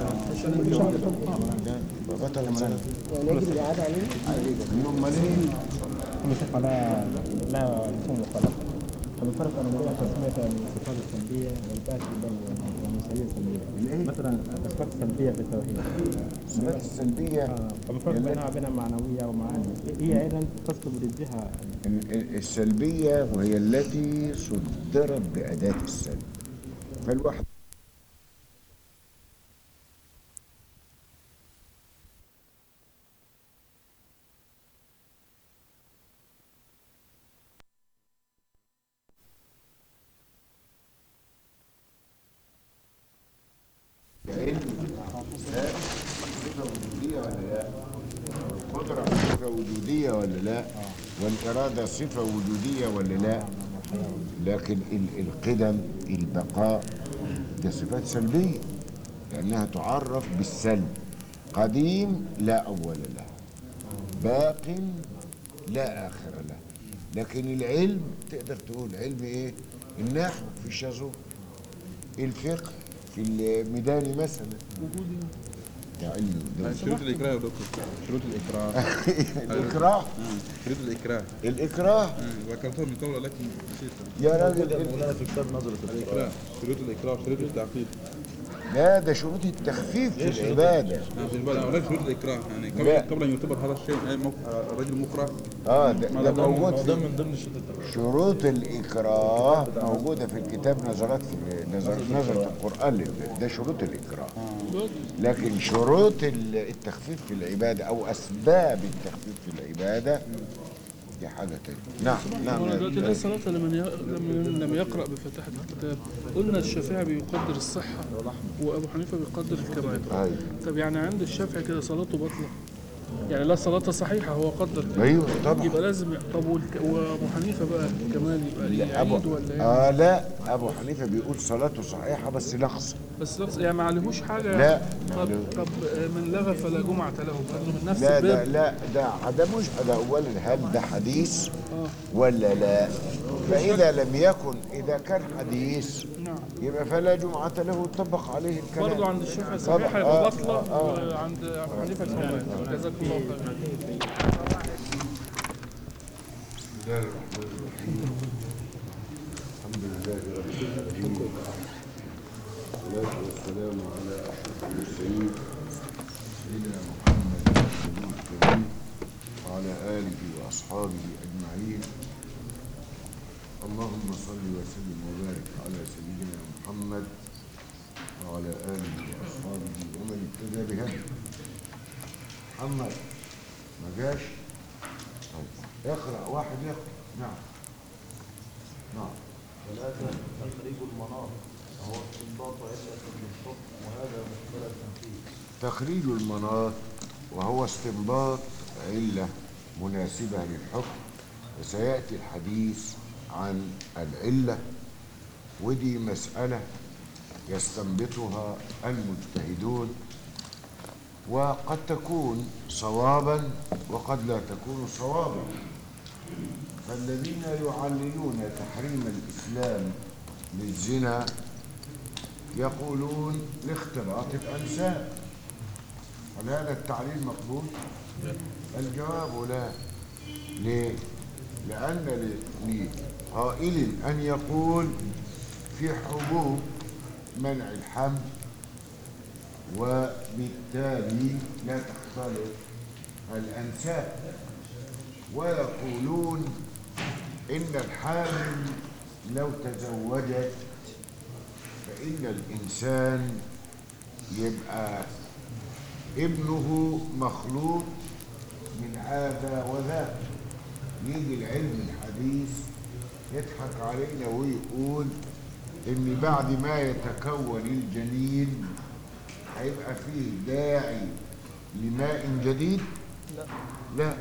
بطل من يجب الإعادة عليه يوم مالين متفق على لا مفهوم مخالفة فالفرق بين بين تسمية الصفات السلبية والباقي بين المثالية السلبية مثلا الصفات السلبية في التوحيد الصفات السلبية آه، الفرق بينها وبين معنوية ومعاني هي أيضا تصلب ضدها ال- ال- السلبية وهي التي صدرت بأداة السلب فالواحد علم صفة وجودية ولا لا؟ القدرة صفة وجودية ولا لا؟ والإرادة صفة وجودية ولا لا؟ لكن ال- القدم البقاء ده صفات سلبية لأنها تعرف بالسلب قديم لا أول له باق لا آخر له لكن العلم تقدر تقول علم إيه؟ النحو في الشازو الفقه في الميداني مثلا ده علم ده شروط الإكراه يا دكتور شروط الإكراه الإكراه شروط الإكراه الإكراه مم. ذكرتها من قبل لكن نسيتها يا راجل ال- الإكراه شروط الإكراه شروط التعقيد لا ده شروط التخفيف في العبادة نعم في البلد أولاد شروط الإكراه يعني قبل لا. قبل أن يعتبر هذا الشيء أي موقف الرجل مكره اه ده, ده موجود في من ضمن شروط شروط الإكراه موجودة في الكتاب نظرات في نظر نظرة القرآن لل- ده شروط الإكراه لكن شروط ال- التخفيف في العبادة أو أسباب التخفيف في العبادة دي حاجة تانية نعم نعم هو دلوقتي لا نعم. صلاة لمن ي- لمن لم يقرأ بفاتحة الكتاب قلنا الشافعي بيقدر الصحة وأبو حنيفة بيقدر الكمال أيوة طب يعني عند الشافعي كده صلاته باطلة يعني لا صلاة صحيحة هو قدر كده أيوة طبعا يبقى لازم طب والك... وابو حنيفه بقى كمان يبقى ليه لا أبو عيد ولا ايه؟ آه لا أبو حنيفة بيقول صلاته صحيحة بس نقص بس لفظ يعني ما عليهوش حاجه لا، طب ما عليه. طب آه، من لغى فلا جمعه له برضه من نفس لا ده الباب لا ده ده مش ده اولا هل ده حديث اه ولا لا فاذا لم يكن اذا كان حديث نعم يبقى فلا جمعة له يطبق عليه الكلام برضه عند الشافعي طبعا. صحيحه آه، يبقى باطله آه، آه. وعند ابو حنيفه كمان جزاك الله خير بسم الله الرحمن الرحيم الحمد لله رب العالمين والصلاة والسلام على أشرف المرسلين سيدنا محمد النبي الكريم وعلى آله وأصحابه أجمعين اللهم صل وسلم وبارك على سيدنا محمد وعلى آله وأصحابه ومن اهتدى بهديه محمد ما جاش طيب اقرأ واحد يقرأ نعم نعم ثلاثة تخريج المناط وهو استنباط علة للحكم وهذا مقبل التنفيذ تخريج المناط وهو استنباط علة مناسبة للحكم وسيأتي الحديث عن العلة ودي مسألة يستنبطها المجتهدون وقد تكون صوابا وقد لا تكون صوابا فالذين يعللون تحريم الإسلام للزنا يقولون لاختلاط الأنساب هل هذا التعليل مقبول؟ الجواب لا ليه؟ لأن ل- لقائل أن يقول في حبوب منع الحمل وبالتالي لا تختلط الأنساب ويقولون إن الحامل لو تزوجت فإن الإنسان يبقى ابنه مخلوط من هذا وذاك يجي العلم الحديث يضحك علينا ويقول ان بعد ما يتكون الجنين هيبقى فيه داعي لماء جديد لا لا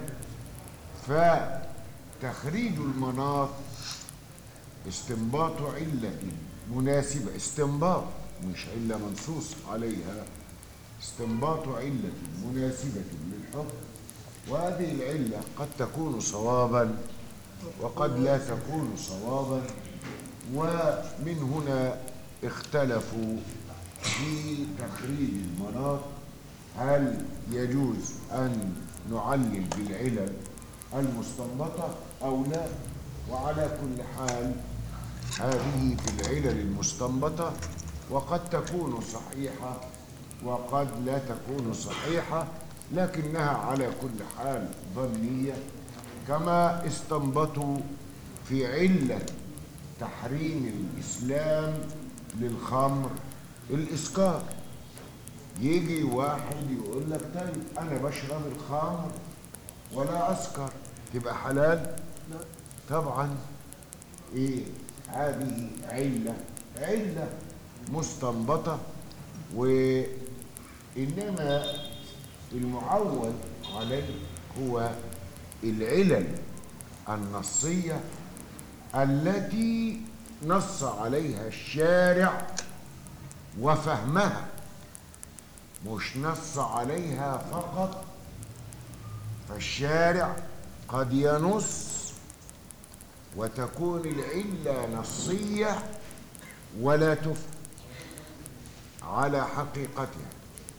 فتخريج المناط استنباط علة مناسبة استنباط مش علة منصوص عليها استنباط علة مناسبة للحكم وهذه العلة قد تكون صوابا وقد لا تكون صوابا ومن هنا اختلفوا في تخريج المناط هل يجوز أن نعلل بالعلل المستنبطة أو لا وعلى كل حال هذه في العلل المستنبطة وقد تكون صحيحة وقد لا تكون صحيحة لكنها على كل حال ظنية كما استنبطوا في علة تحريم الإسلام للخمر الإسكار يجي واحد يقول لك طيب أنا بشرب الخمر ولا أسكر تبقى حلال؟ طبعا إيه هذه علة علة مستنبطة وإنما المعول عليه هو العلل النصية التي نص عليها الشارع وفهمها مش نص عليها فقط فالشارع قد ينص وتكون العلة نصية ولا تفهم على حقيقتها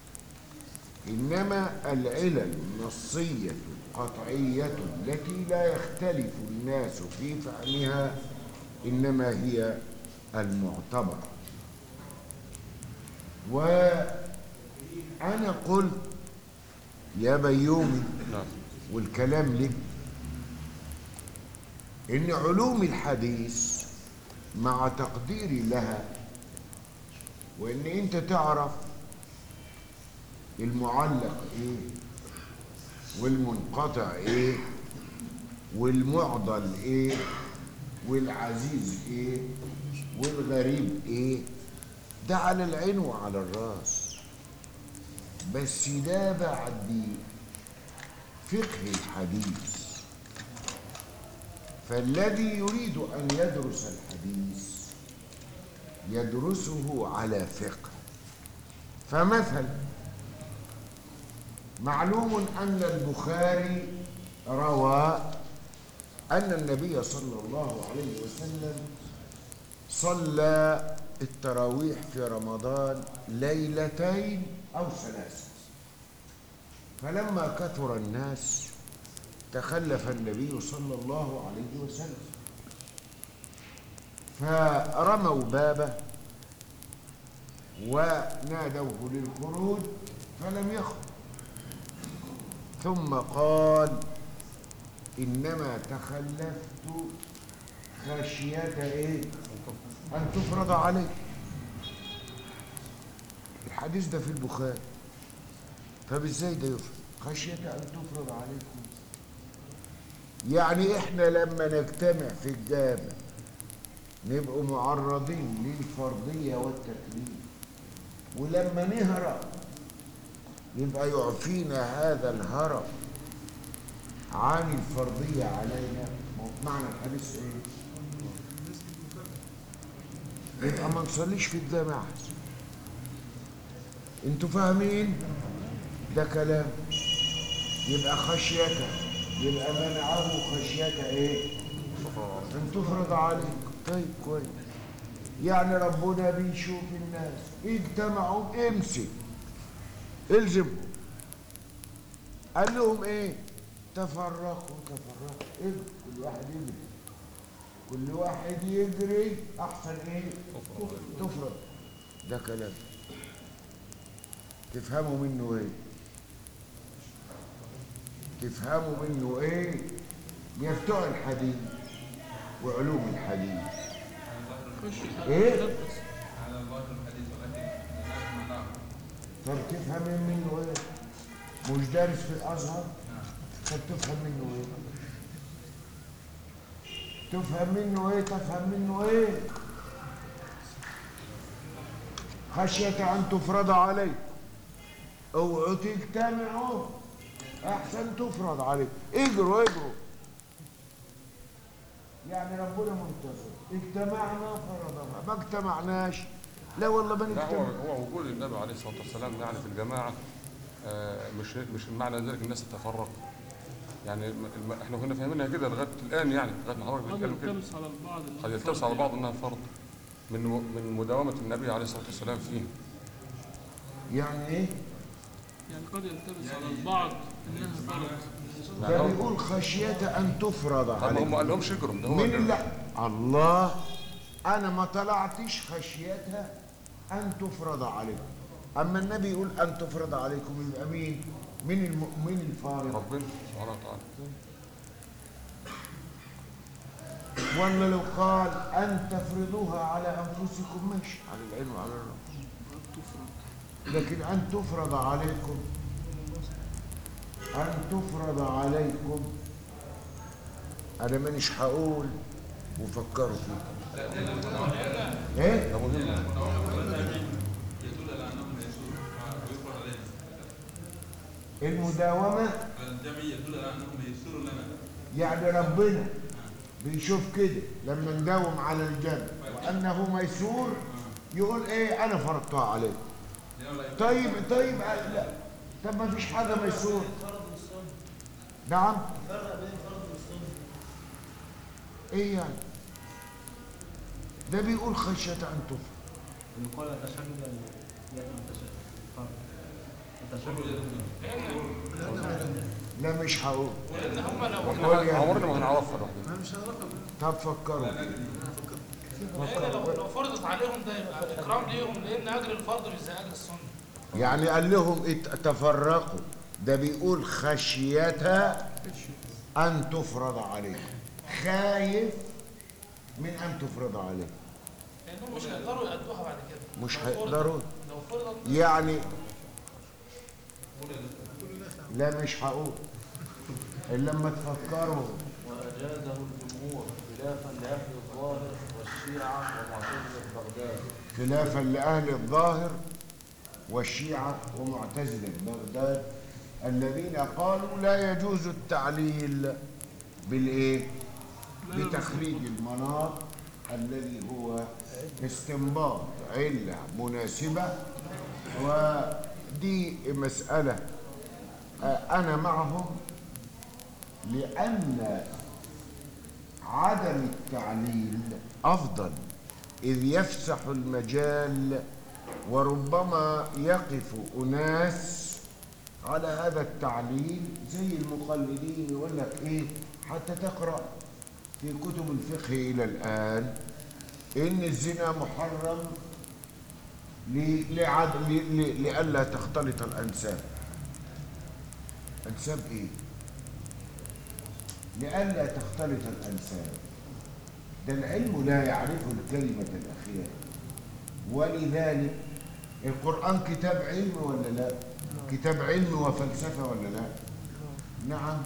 إنما العلل النصية القطعية التي لا يختلف الناس في فهمها إنما هي المعتبرة وأنا قلت يا بيومي والكلام لك إن علوم الحديث مع تقديري لها وإن أنت تعرف المعلق إيه والمنقطع إيه والمعضل إيه والعزيز إيه والغريب إيه ده على العين وعلى الراس بس ده بعد فقه الحديث فالذي يريد أن يدرس الحديث يدرسه على فقه فمثلا معلوم أن البخاري روى أن النبي صلى الله عليه وسلم صلى التراويح في رمضان ليلتين أو ثلاثة فلما كثر الناس تخلف النبي صلى الله عليه وسلم فرموا بابه ونادوه للخروج فلم يخرج ثم قال إنما تخلفت خشية إيه؟ أن تفرض عليك الحديث ده في البخاري طب ازاي ده يفرض؟ خشية أن تفرض عليكم يعني احنا لما نجتمع في الجامع نبقوا معرضين للفرضية والتكليف ولما نهرب يبقى يعفينا هذا الهرب عن الفرضية علينا ما هو معنى الحديث ايه؟ يبقى ما نصليش في الجامع أحسن. انتوا فاهمين؟ ده كلام يبقى خشيته يبقى منعه خشيته ايه ان تفرض عليك طيب كويس يعني ربنا بيشوف الناس اجتمعوا امسك الزمهم قال لهم ايه تفرقوا تفرقوا اجروا كل واحد يجري كل واحد يجري احسن ايه تفرق ده كلام تفهموا منه ايه تفهموا منه ايه يا بتوع الحديث وعلوم الحديث ايه طب تفهم منه ايه مش دارس في الازهر طب تفهم منه ايه تفهم منه ايه تفهم منه ايه خشية أن تفرض عليك اوعوا تجتمعوا أحسن تفرض عليك اجروا اجروا يعني ربنا منتصر اجتمعنا فرضنا ما اجتمعناش لا والله ما لا هو نجتمع هو وجود النبي عليه الصلاه والسلام يعني في الجماعه آه، مش مش معنى ذلك الناس تتفرق يعني الم- الم- احنا كنا فاهمينها كده لغايه الان يعني لغايه ما حضرتك قد بتتكلم كده يلتبس على البعض إنه قد يلتبس على بعض انها فرض من من مداومه النبي عليه الصلاه والسلام فيه يعني ايه يعني قد يلتبس على البعض انها فرض يعني ده هو- بيقول خشية أن تفرض طب عليك هم ما قالهمش يجروا ده هو من اللي- اللي الله انا ما طلعتش خشيتها ان تفرض عليكم اما النبي يقول ان تفرض عليكم يبقى مين من الم... من الفارض ربنا سبحانه وتعالى ولا لو قال ان تفرضوها على انفسكم ماشي على العلم وعلى الرأي لكن ان تفرض عليكم ان تفرض عليكم انا مانيش هقول وفكروا فيه ايه ده مهم المداومة يعني ربنا بيشوف كده لما نداوم على الجنة وأنه ميسور يقول إيه أنا فرضتها عليك طيب طيب لا طب ما فيش حاجة ميسور نعم إيه يعني ده بيقول خشية أن تفرض إن قال تشهد يأتي التشهد لا مش هقول واحنا عمرنا ما هنعرفها لوحدنا طب فكروا لان لو لو فرضت عليهم ده يبقى اكرام ليهم لان اجر الفرض مش زي اجر السنه يعني قال لهم ات- تفرقوا ده بيقول خشيتها أن تفرض عليكم خايف من أن تفرض عليكم لانهم مش هيقدروا يأدوها بعد كده مش لو فرضت- هيقدروا لو فرضت يعني لا مش هقول إلا لما تفكروا وأجازه الجمهور خلافا لأهل الظاهر والشيعة ومعتزلة بغداد خلافا لأهل الظاهر والشيعة ومعتزلة بغداد الذين قالوا لا يجوز التعليل بالإيه؟ بتخريج المناط الذي هو استنباط علة مناسبة ودي مسألة آه، أنا معهم لأن عدم التعليل أفضل إذ يفسح المجال وربما يقف أناس على هذا التعليل زي المقلدين يقول لك إيه حتى تقرأ في كتب الفقه إلى الآن إن الزنا محرم ل- لعد- ل- ل- لئلا تختلط الأنساب أنساب إيه؟ لئلا تختلط الأنساب ده العلم لا يعرف الكلمة الأخيرة ولذلك القرآن كتاب علم ولا لا كتاب علم وفلسفة ولا لا نعم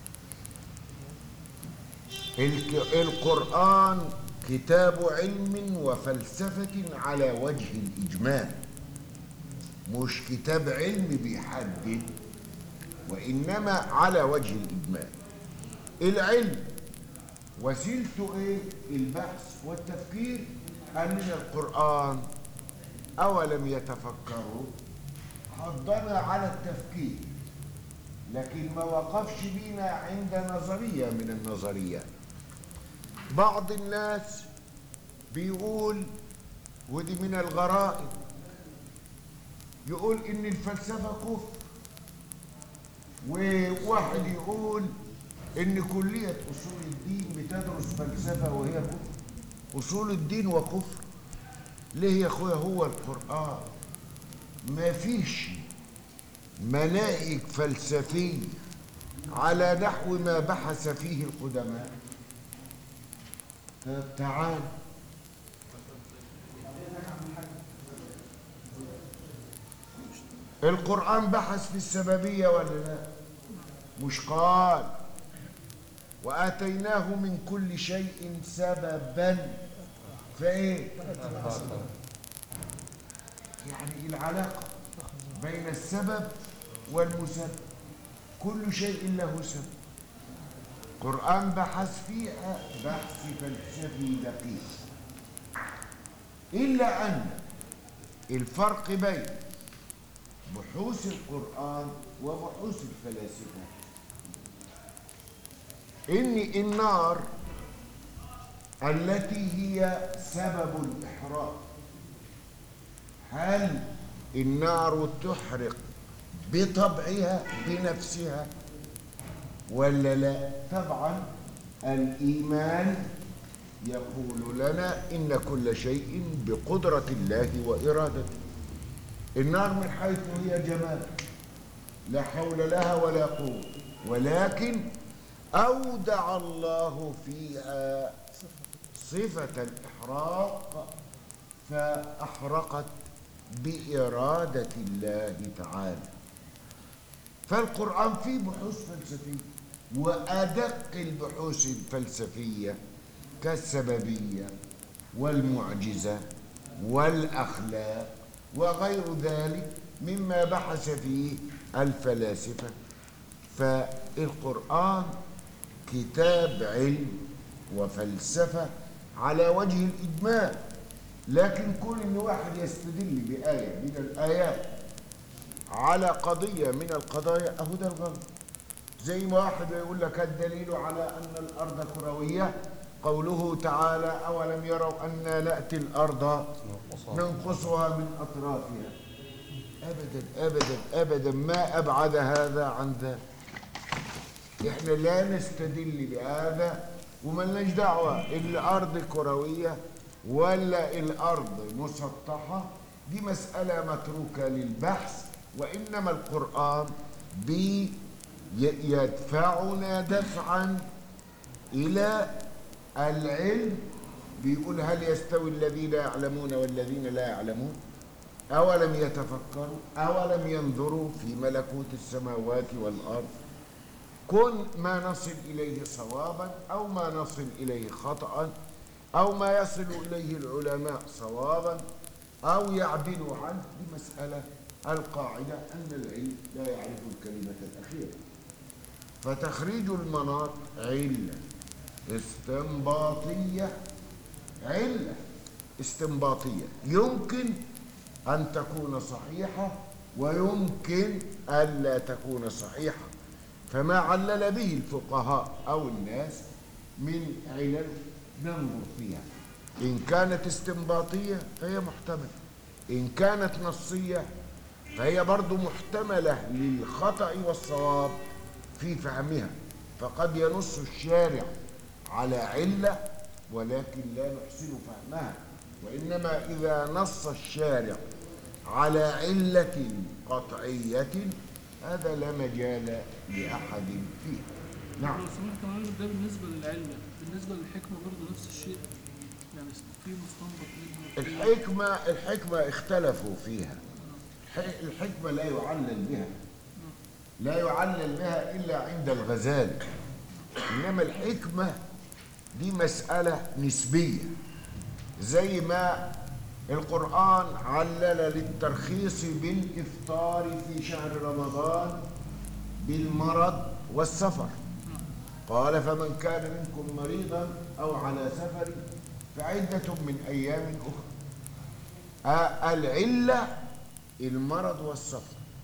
الك- القرآن كتاب علم وفلسفة على وجه الإجمال مش كتاب علم بيحدد وإنما على وجه الإجمال العلم وسيلته ايه البحث والتفكير أم من القرآن أولم يتفكروا حضنا على التفكير لكن ما وقفش بينا عند نظرية من النظريات بعض الناس بيقول ودي من الغرائب يقول ان الفلسفة كفر وواحد يقول ان كلية اصول الدين بتدرس فلسفة وهي كفر اصول الدين وكفر ليه يا اخويا هو القرآن ما فيش مناهج فلسفية على نحو ما بحث فيه القدماء طب تعال القرآن بحث في السببية ولا لا مش قال وآتيناه من كل شيء سببا فإيه يعني العلاقة بين السبب والمسبب كل شيء له سبب القرآن بحث فيها بحث فلسفي دقيق إلا أن الفرق بين بحوث القرآن وبحوث الفلاسفة إن النار التي هي سبب الإحراق هل النار تحرق بطبعها بنفسها ولا لا طبعا الإيمان يقول لنا إن كل شيء بقدرة الله وإرادته النار من حيث هي جمال لا حول لها ولا قوة ولكن أودع الله فيها صفة الإحراق فأحرقت بإرادة الله تعالى فالقرآن فيه بحوث فلسفية وأدق البحوث الفلسفية كالسببية والمعجزة والأخلاق وغير ذلك مما بحث فيه الفلاسفة فالقرآن كتاب علم وفلسفة على وجه الإجمال لكن كل إن واحد يستدل بآية من الآيات على قضية من القضايا أهو ده الغلط زي ما واحد يقول لك الدليل على أن الأرض كروية قوله تعالى أولم يروا أنا نأتي الأرض ننقصها من أطرافها أبدا أبدا أبدا ما أبعد هذا عن ذا إحنا لا نستدل بهذا وملناش دعوة الأرض كروية ولا الأرض مسطحة دي مسألة متروكة للبحث وإنما القرآن بي يدفعنا دفعا إلى العلم بيقول هل يستوي الذين يعلمون والذين لا يعلمون أولم يتفكروا أولم ينظروا في ملكوت السماوات والأرض كن ما نصل إليه صوابا أو ما نصل إليه خطأ أو ما يصل إليه العلماء صوابا أو يعدلوا عنه دي مسألة القاعدة أن العلم لا يعرف الكلمة الأخيرة فتخريج المناط علة استنباطية علة استنباطية يمكن أن تكون صحيحة ويمكن ألا تكون صحيحة فما علل به الفقهاء أو الناس من علل ننظر فيها إن كانت استنباطية فهي محتملة إن كانت نصية فهي برضو محتملة للخطأ والصواب في فهمها فقد ينص الشارع على علة ولكن لا نحسن فهمها وإنما إذا نص الشارع على علة قطعية هذا لا مجال لأحد فيه نعم لو سمحت معلم ده بالنسبة للعلة بالنسبة للحكمة برضه نفس الشيء يعني في مستنبط منها الحكمة الحكمة اختلفوا فيها الح- الحكمة لا يعلل بها لا يعلل بها إلا عند الغزالي إنما الحكمة دي مسألة نسبية زي ما القرآن علل للترخيص بالإفطار في شهر رمضان بالمرض والسفر قال فمن كان منكم مريضا أو على سفر فعدة من أيام أخرى آه، العلة المرض والسفر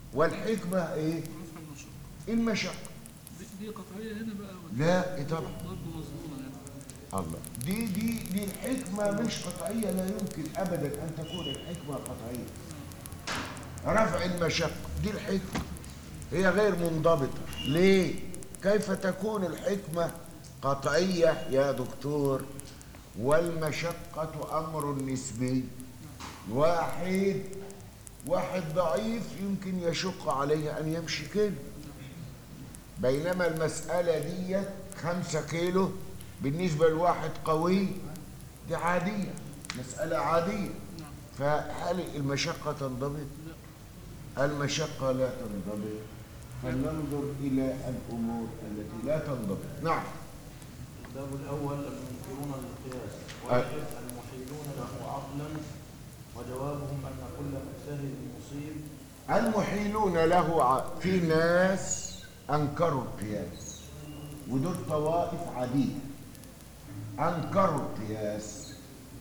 والحكمة ايه نفهم المشروع المشقة دي, دي قطعيه هنا بقى ولا لا إيه طبعا برضه مظلومه يعني الله دي دي دي الحكمة مش قطعية لا يمكن أبدا أن تكون الحكمة قطعية رفع المشقة دي الحكمة هي غير منضبطة ليه؟ كيف تكون الحكمة قطعية يا دكتور والمشقة أمر نسبي واحد واحد ضعيف يمكن يشق عليه أن يمشي كده بينما المسألة دي خمسة كيلو بالنسبة لواحد قوي دي عادية مسألة عادية فهل المشقة تنضبط؟ المشقة لا تنضبط فلننظر إلى الأمور التي لا تنضبط نعم الباب الأول المنكرون للقياس أه. واحد المحيلون له عقلا وجوابهم أن كل مجتهد مصيب المحيلون له ع- في ناس أنكروا القياس ودول طوائف عديدة أنكروا القياس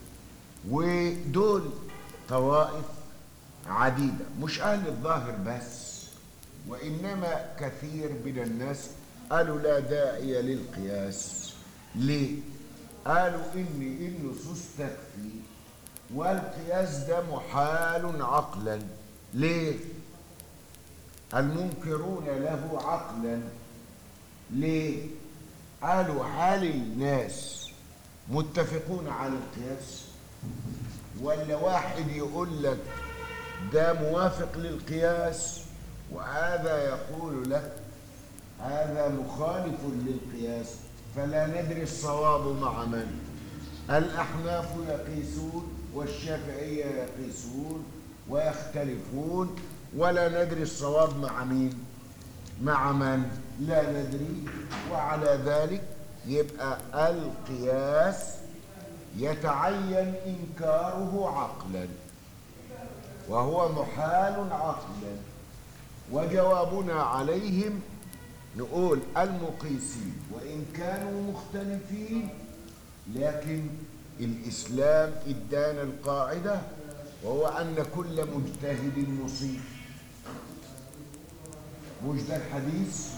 ودول طوائف عديدة مش أهل الظاهر بس وإنما كثير من الناس قالوا لا داعي للقياس ليه؟ قالوا إن النصوص تكفي والقياس ده محال عقلا ليه؟ المنكرون له عقلا ليه؟ قالوا هل الناس متفقون على القياس ولا واحد يقول لك ده موافق للقياس وهذا يقول لك هذا مخالف للقياس فلا ندري الصواب مع من الأحناف يقيسون والشافعية يقيسون ويختلفون ولا ندري الصواب مع مين مع من لا ندري وعلى ذلك يبقى القياس يتعين إنكاره عقلا وهو محال عقلا وجوابنا عليهم نقول المقيسين وإن كانوا مختلفين لكن الإسلام إدانا القاعدة وهو أن كل مجتهد مصيب مش ده الحديث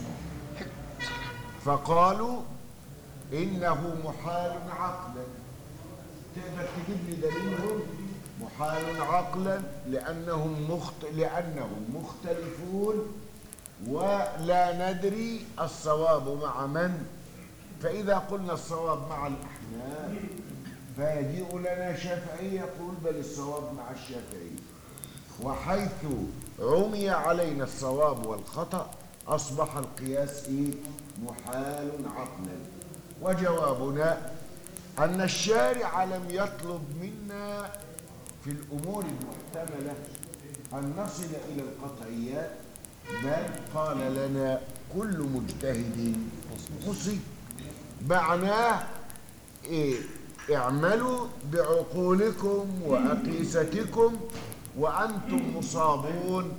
فقالوا إنه محال عقلا تقدر تجيب لي دليلهم محال عقلا لأنهم مخت... لأنهم مختلفون ولا ندري الصواب مع من فإذا قلنا الصواب مع الأحناف فيجيء لنا شافعي يقول بل الصواب مع الشافعي وحيث عمي علينا الصواب والخطأ أصبح القياس إيه؟ محال عقلا وجوابنا أن الشارع لم يطلب منا في الأمور المحتملة أن نصل إلى القطعيات بل قال لنا كل مجتهد مصيب معناه إيه؟ اعملوا بعقولكم وأقيستكم وأنتم مصابون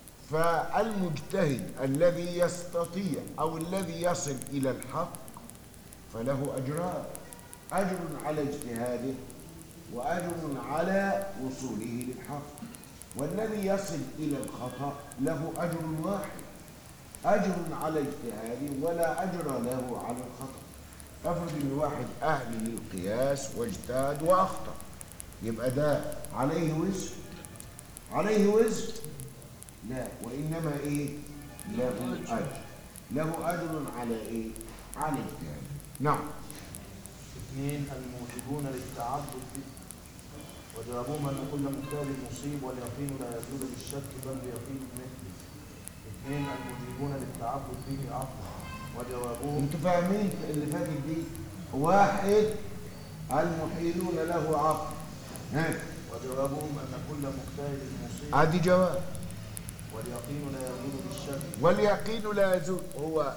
فالمجتهد الذي يستطيع أو الذي يصل إلى الحق فله أجران أجر على اجتهاده وأجر على وصوله للحق والذي يصل إلى الخطأ له أجر واحد أجر على اجتهاده ولا أجر له على الخطأ افرض ان واحد اهل للقياس واجتهد واخطا يبقى ده عليه وزر عليه وزر لا وانما ايه له اجر له اجر على ايه على اجتهاد نعم اثنين الموجبون للتعبد به وجوابهم أن كل مجتهد مصيب واليقين لا يزول بالشك بل بيقين مثله اثنين الموجبون للتعبد به عقلا وجوابهم انتوا فاهمين اللي فاتت دي واحد المحيلون له عقل ها وجوابهم أن كل مجتهد مصيب ادي جواب واليقين لا يزول بالشك واليقين لا يزول هو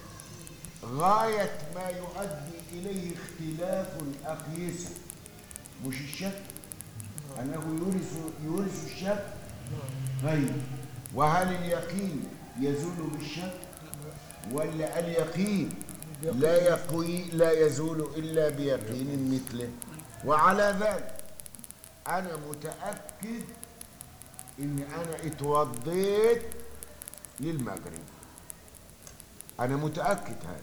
غاية ما يؤدي إليه اختلاف الأقيسة مش الشك أنه يورث يورث الشك طيب وهل اليقين يزول بالشك ولا اليقين لا يقوي لا يزول إلا بيقين مثله وعلى ذلك أنا متأكد إن أنا اتوضيت للمغرب أنا متأكد هذا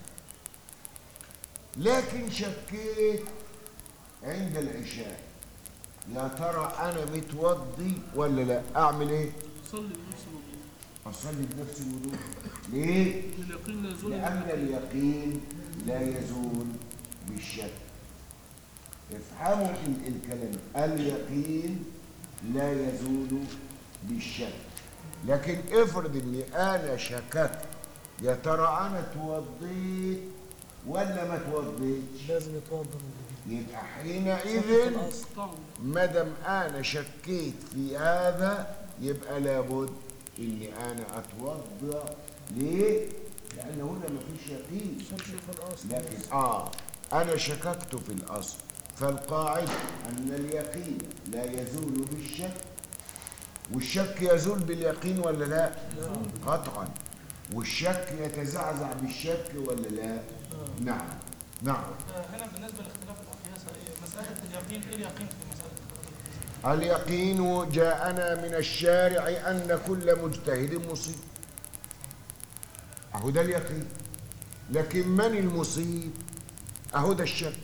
لكن شكيت عند العشاء يا ترى أنا متوضي ولا لا أعمل إيه؟ صلي بنفس الوضوء أصلي بنفس الوضوء ليه؟ اليقين لا يزول لأن اليقين لا يزول بالشك افهموا ال- الكلام اليقين لا يزول بالشك لكن افرض اني انا شككت يا ترى انا توضيت ولا ما توضيتش لازم يتوضا من يبقى حينئذ الأصل طعم ما دام انا شكيت في هذا يبقى لابد اني انا اتوضا ليه؟ لان هنا ما فيش يقين شك في الأصل لكن اه انا شككت في الاصل فالقاعده ان اليقين لا يزول بالشك والشك يزول باليقين ولا لا قطعا والشك يتزعزع بالشك ولا لا نعم نعم آه، هنا بالنسبه لاختلاف الاقياس إيه؟ مساله اليقين ايه اليقين في مساله اختلاف الأقياس؟ اليقين جاءنا من الشارع ان كل مجتهد مصيب اهو ده اليقين لكن من المصيب اهو ده الشك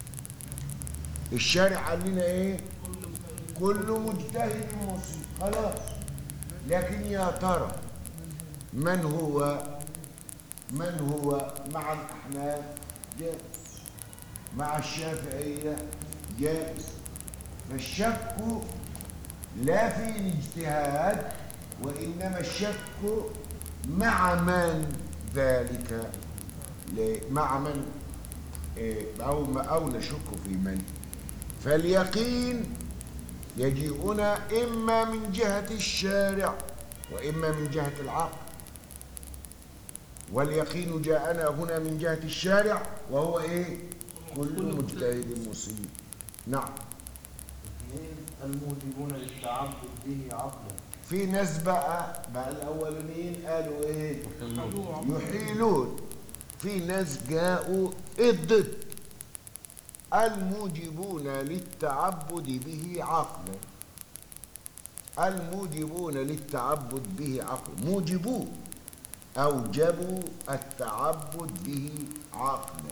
الشارع قال لنا ايه كل مجتهد مصيب خلاص لكن يا ترى من هو من هو مع الاحناف جائز مع الشافعيه جائز فالشك لا في الاجتهاد وإنما الشك مع من ذلك ل- مع من إيه، أو ما أو نشك في من فاليقين يجيئنا إما من جهة الشارع وإما من جهة العقل واليقين جاءنا هنا من جهة الشارع وهو إيه كل مجتهد مصيب نعم اثنين الموجبون للتعبد به عقلا في ناس بقى بقى الاولانيين قالوا ايه يحيلون في ناس جاءوا الضد الموجبون للتعبد به عقلا الموجبون للتعبد به عقلا موجبون اوجبوا التعبد به عقلا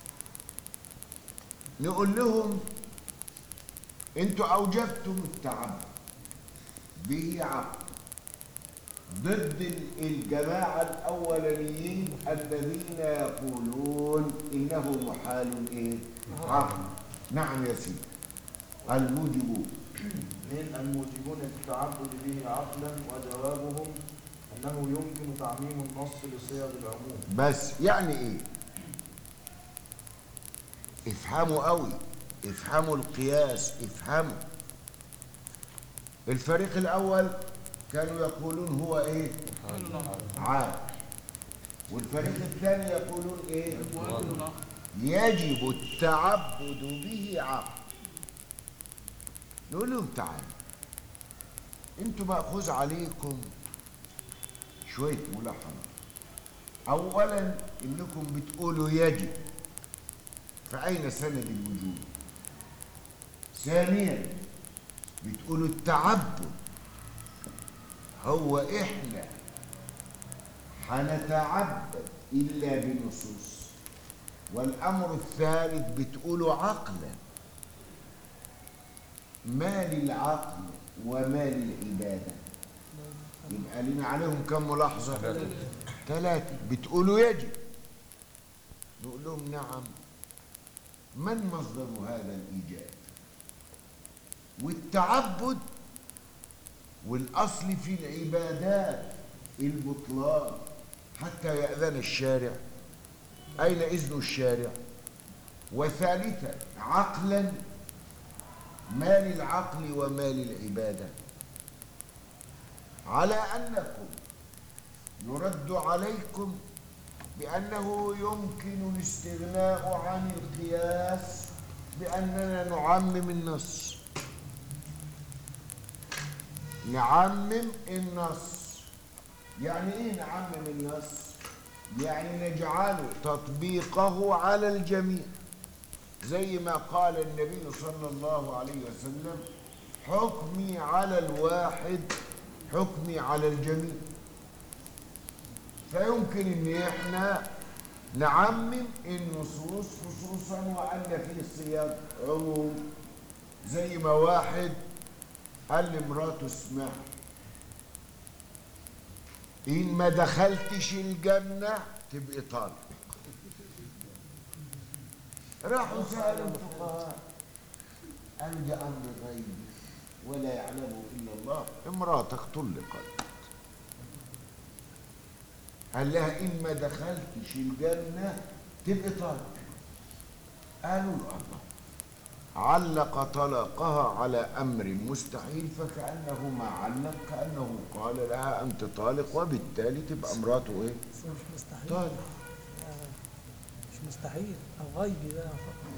نقول لهم انتوا اوجبتم التعبد به عقل ضد الجماعة الأولانيين الذين يقولون إنه محال إيه؟ عقل نعم يا سيدي الموجبون اثنين الموجبون للتعبد به عقلا وجوابهم أنه يمكن تعميم النص لصيغ العموم بس يعني إيه؟ افهموا قوي افهموا القياس افهموا الفريق الأول كانوا يقولون هو إيه؟ عاد والفريق الثاني يقولون إيه؟ يجب التعبد به عقل نقول لهم تعالوا انتوا مأخوذ عليكم شوية ملاحظة أولا إنكم بتقولوا يجب فأين سند الوجوب ثانيا بتقولوا التعبد هو إحنا هنتعبد إلا بنصوص والأمر الثالث بتقولوا عقلا ما للعقل وما للعبادة يبقى لنا عليهم كم ملاحظة ثلاثة بتقولوا يجب نقول لهم نعم من مصدر هذا الإيجاب والتعبد والأصل في العبادات البطلان حتى يأذن الشارع أين إذن الشارع وثالثا عقلا ما للعقل وما للعبادة على أنكم يرد عليكم بأنه يمكن الاستغناء عن القياس بأننا نعمم النص نعمم النص يعني ايه نعمم النص يعني نجعل تطبيقه على الجميع زي ما قال النبي صلى الله عليه وسلم حكمي على الواحد حكمي على الجميع فيمكن ان احنا نعمم النصوص خصوصا وان في السياق عموم زي ما واحد قال لمراته اسمع ان ما دخلتش الجنه تبقي طالق راحوا سالوا الفقهاء قالوا ده امر غيب ولا يعلمه الا الله امراتك طلقت قال لها ان ما دخلتش الجنه تبقي طالق قالوا له الله علق طلاقها على امر مستحيل فكانه ما علق كانه قال لها انت طالق وبالتالي تبقى امراته ايه بس مش مستحيل طالق آه، مش مستحيل او غيبي بقى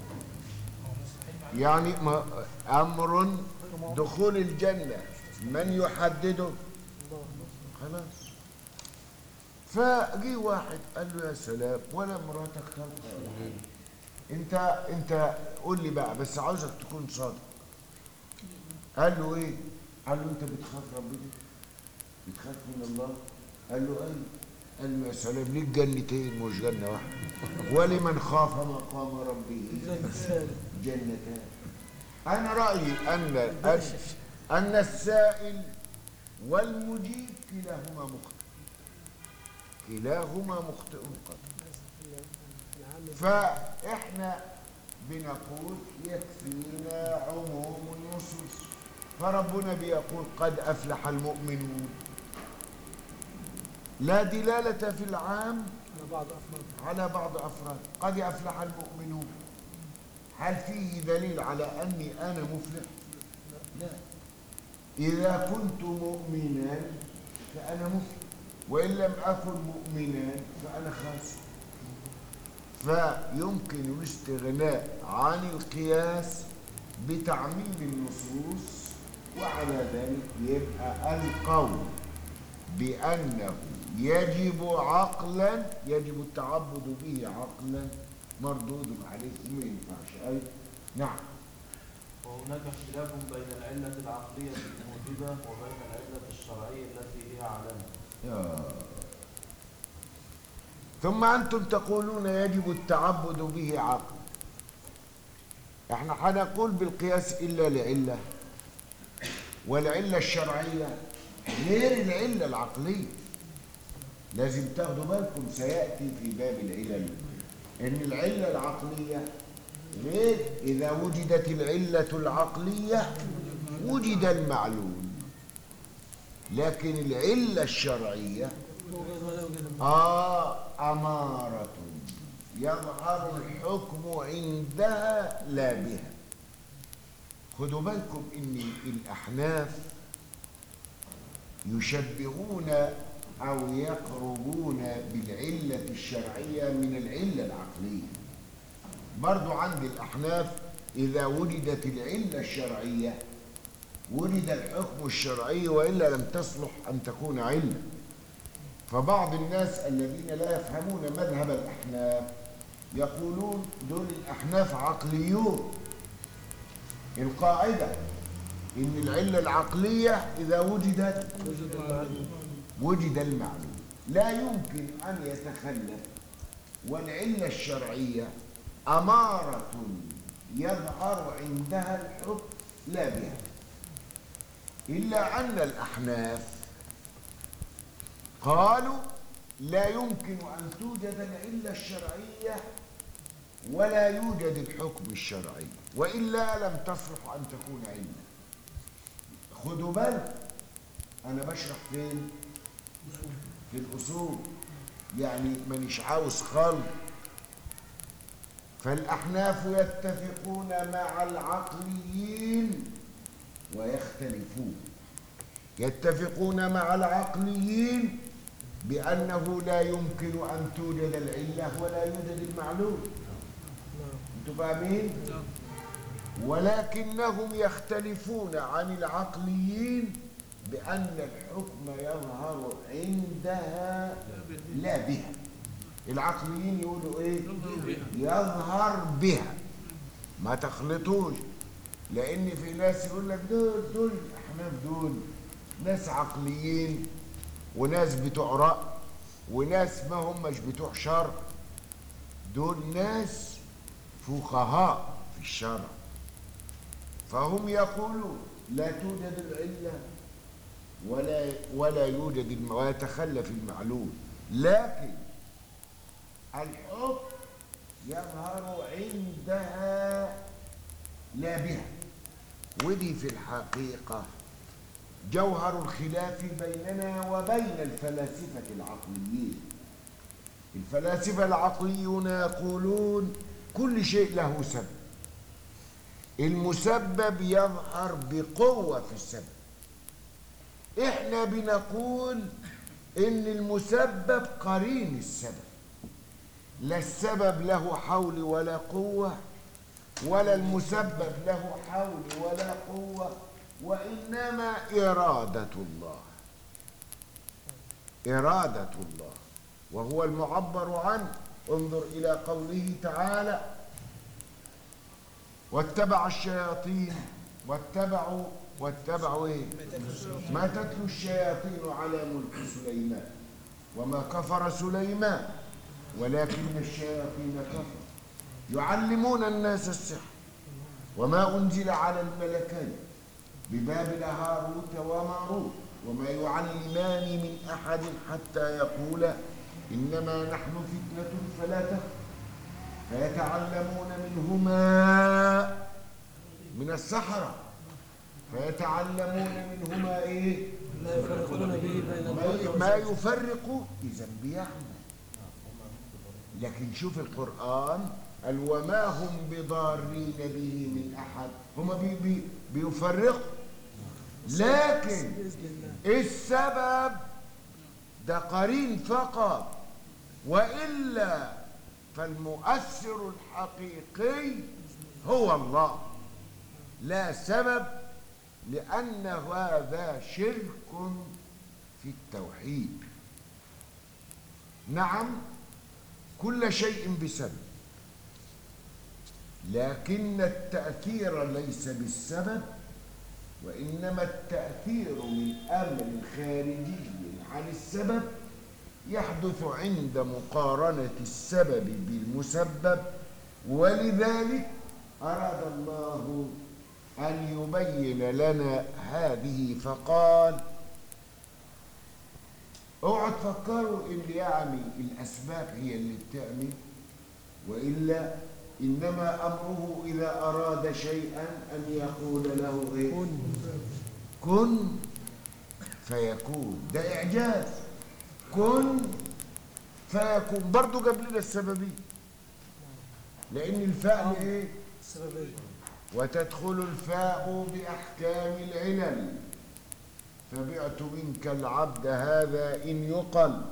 يعني ما امر دخول الجنه من يحدده خلاص فجي واحد قال له يا سلام ولا مراتك طلقه انت انت قول لي بقى بس عاوزك تكون صادق قال له ايه قال له انت بتخاف ربنا بتخاف من الله قال له ايوه قال له يا سلام ليك جنتين مش جنه واحده ولمن خاف مقام ربه جنتان انا رايي ان ان, أن السائل والمجيب كلاهما مخطئ كلاهما مخطئ قطعا فاحنا بنقول يكفينا عموم النصوص فربنا بيقول قد افلح المؤمنون لا دلالة في العام على بعض افراد على بعض أفراد قد أفلح المؤمنون هل فيه دليل على أني أنا مفلح لا إذا كنت مؤمنا فأنا مفلح وإن لم أكن مؤمنا فأنا خاسر فيمكن الاستغناء عن القياس بتعميم النصوص وعلى ذلك يبقى القول بأنه يجب عقلا يجب التعبد به عقلا مردود عليه وما ينفعش أي نعم وهناك اختلاف بين العلة العقلية الموجبة وبين العلة الشرعية التي هي علامة يا. ثم أنتم تقولون يجب التعبد به عقلا احنا هنقول بالقياس إلا لعلة والعلة الشرعية غير العلة العقلية لازم تاخدوا بالكم سيأتي في باب العلل إن العلة العقلية غير إذا وجدت العلة العقلية وجد المعلول لكن العلة الشرعية يوجد ولا يوجد آه أمارة يظهر الحكم عندها لا بها خدوا بالكم إن الأحناف يشبهون أو يقربون بالعلة الشرعية من العلة العقلية برضو عند الأحناف إذا وجدت العلة الشرعية وجد الحكم الشرعي وإلا لم تصلح أن تكون علة فبعض الناس الذين لا يفهمون مذهب الأحناف يقولون دول الأحناف عقليون القاعدة إن العلة العقلية إذا وجدت وجد المعلوم لا يمكن أن يتخلف والعلة الشرعية أمارة يظهر عندها الحكم لا بها إلا أن الأحناف قالوا لا يمكن أن توجد العلة الشرعية ولا يوجد الحكم الشرعي وإلا لم تصلح أن تكون علة خدوا بالك أنا بشرح فين في الأصول يعني مانيش عاوز خلط فالأحناف يتفقون مع العقليين ويختلفون يتفقون مع العقليين بأنه لا يمكن أن توجد العلة ولا يوجد المعلوم انتوا فاهمين؟ ولكنهم يختلفون عن العقليين بأن الحكم يظهر عندها لا بها العقليين يقولوا ايه يظهر بها ما تخلطوش لان في ناس يقول لك دول دول الاحناف دول ناس عقليين وناس بتوع رأي وناس ما همش بتوع شرع دول ناس فقهاء في الشرع فهم يقولون لا توجد العلة ولا ولا يوجد الم... ويتخلف المعلول لكن الحكم يظهر عندها لا بها ودي في الحقيقة جوهر الخلاف بيننا وبين الفلاسفة العقليين الفلاسفة العقليون يقولون كل شيء له سبب المسبب يظهر بقوة في السبب احنا بنقول ان المسبب قرين السبب لا السبب له حول ولا قوة ولا المسبب له حول ولا قوة وإنما إرادة الله إرادة الله وهو المعبر عنه انظر إلى قوله تعالى واتبع الشياطين واتبعوا واتبعوا ايه ما تتلو الشياطين على ملك سليمان وما كفر سليمان ولكن الشياطين كفروا يعلمون الناس السحر وما أنزل على الملكين ببابل هاروت وماروت وما يعلمان من أحد حتى يقولا إنما نحن فتنة فلا تخف فيتعلمون منهما من السحرة فيتعلمون منهما إيه لا يفرقون به بين المرء ما- ما يفرق إذا بيعمل لكن شوف القرآن قال وما هم بضارين به من أحد هم بي بي بيفرقوا لكن بإذن الله السبب ده قرين فقط وإلا فالمؤثر الحقيقي هو الله لا سبب لأن هذا شرك في التوحيد نعم كل شيء بسبب لكن التأثير ليس بالسبب وإنما التأثير من أمر خارجي عن السبب يحدث عند مقارنة السبب بالمسبب ولذلك أراد الله أن يبين لنا هذه فقال اوعوا تفكروا ان يعني الاسباب هي اللي بتعمل والا انما امره اذا اراد شيئا ان يقول له ايه كن فيكون ده اعجاز كن فيكون برضه جاب لنا السببيه لان الفاء ايه السببية وتدخل الفاء بأحكام العلل فبعت منك العبد هذا إن يقل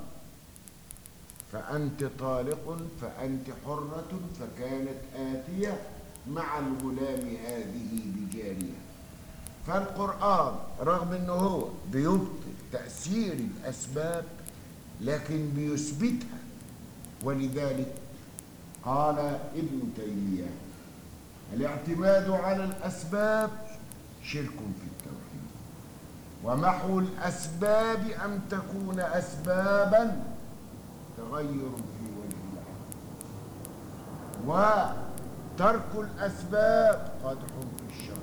فأنت طالق فأنت حرة فكانت آتية مع الغلام هذه بجارية فالقرآن رغم أنه هو بيبطل تأثير الأسباب لكن بيثبتها ولذلك قال ابن تيمية الاعتماد على الأسباب شرك في التوحيد ومحو الأسباب أن تكون أسبابا تغير في وجه الأمر وترك الأسباب قدح في الشر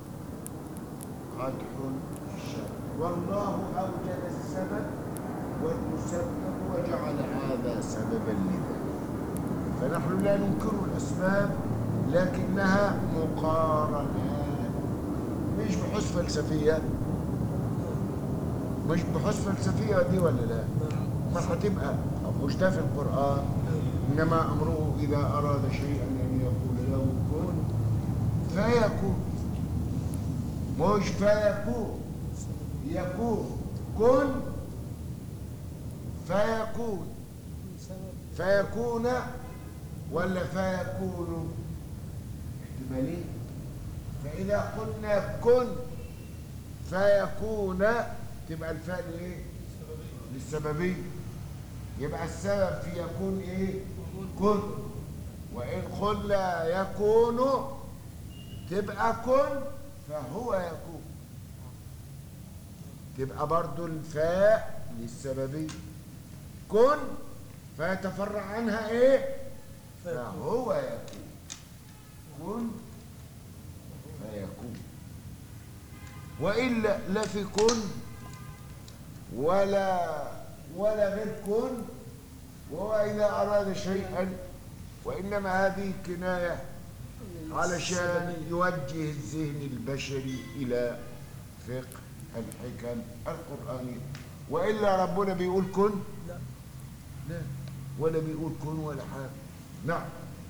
قدح في الشر والله أوجد السبب والمسبب وجعل هذا سببا لذلك فنحن لا ننكر الأسباب لكنها مقارنات مش بحوث فلسفية مش بحوث فلسفية دي ولا لا ما هتبقى مش ده في القرآن إنما أمره إذا أراد شيئا أن يقول له كن فيكون مش فيكون يكون كن فيكون فيكون ولا فيكون احتمالين فإذا قلنا كن فيكون تبقى الفاء ايه للسببية يبقى السبب في يكون ايه كن وإن قلنا يكون تبقى كن فهو يكون تبقى برضو الفاء للسببية كن فيتفرع عنها ايه فهو يكون كن فيكون والا لا في كن ولا ولا غير كن وهو اذا اراد شيئا وانما هذه كنايه علشان يوجه الذهن البشري الى فقه الحكم القرانيه والا ربنا بيقول كن لا ولا بيقول كن ولا حاجه نعم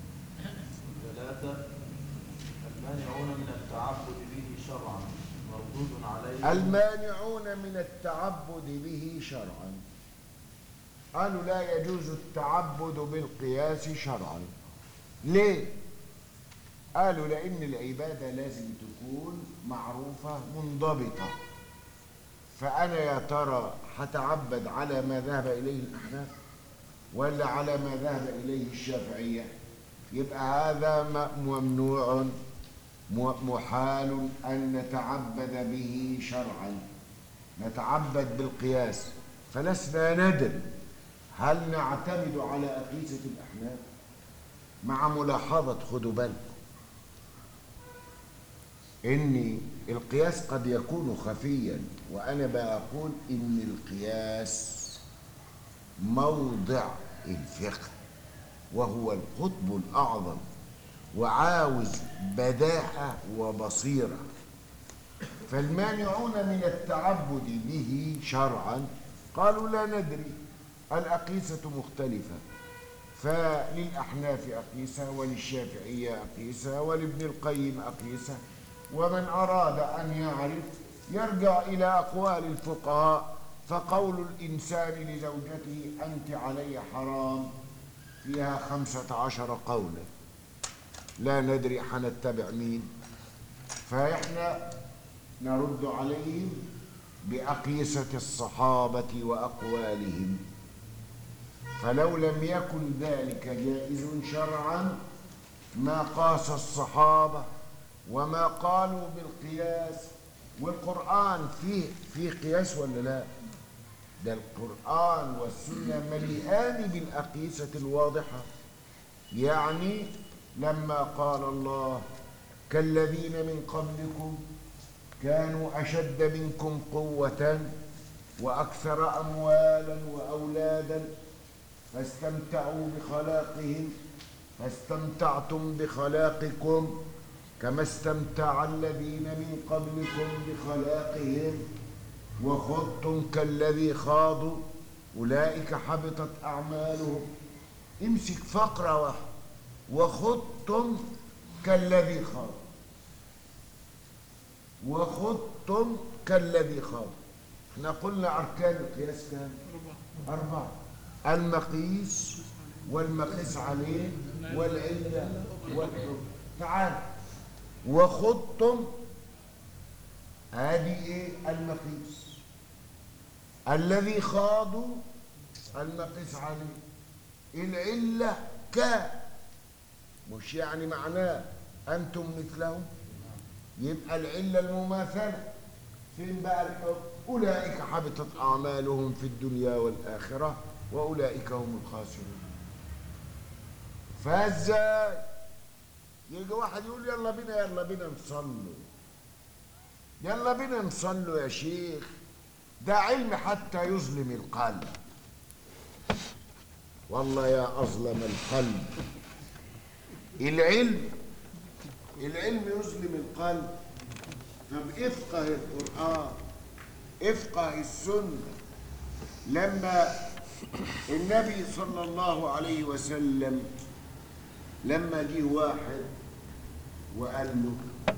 ثلاثة المانعون من التعبد به شرعا مردود عليه المانعون من التعبد به شرعا قالوا لا يجوز التعبد بالقياس شرعا ليه قالوا لان العباده لازم تكون معروفه منضبطه فانا يا ترى هتعبد على ما ذهب اليه الاحناف ولا على ما ذهب اليه الشافعيه يبقى هذا م- ممنوع م- محال ان نتعبد به شرعا نتعبد بالقياس فلسنا ندري هل نعتمد على أقيسة الأحناف مع ملاحظة خدوا بالكم إن القياس قد يكون خفيا وأنا بقول إن القياس موضع الفقه وهو القطب الأعظم وعاوز بداءة وبصيرة فالمانعون من التعبد به شرعا قالوا لا ندري الأقيسة مختلفة فللأحناف أقيسة وللشافعية أقيسة ولابن القيم أقيسة ومن أراد أن يعرف يرجع إلى أقوال الفقهاء فقول الإنسان لزوجته أنت علي حرام فيها خمسة عشر قولا لا ندري حنتبع مين فإحنا نرد عليهم بأقيسة الصحابة وأقوالهم فلو لم يكن ذلك جائز شرعا ما قاس الصحابة وما قالوا بالقياس والقرآن فيه فيه قياس ولا لا؟ ده القرآن والسنة مليئان بالأقيسة الواضحة يعني لما قال الله كالذين من قبلكم كانوا أشد منكم قوة وأكثر أموالا وأولادا فاستمتعوا بخلاقهم فاستمتعتم بخلاقكم كما استمتع الذين من قبلكم بخلاقهم وخضتم كالذي خاضوا أولئك حبطت أعمالهم امسك فقرة واحدة وخضتم كالذي خاض وخضتم كالذي خاض احنا قلنا أركان القياس كام؟ أربعة المقيس والمقيس عليه والعلة والحكم تعال وخضتم هذه ايه المقيس الذي خاضوا المقيس عليه العلة ك مش يعني معناه أنتم مثلهم يبقى العلة المماثلة فين بقى الحكم أولئك حبطت أعمالهم في الدنيا والآخرة وأولئك هم الخاسرون فازاي يجي واحد يقول يلا بينا يلا بينا نصلوا يلا بينا نصلوا يا شيخ ده علم حتى يظلم القلب والله يا أظلم القلب العلم العلم يظلم القلب طب افقه القرآن افقه السنة لما النبي صلى الله عليه وسلم لما جه واحد وقال له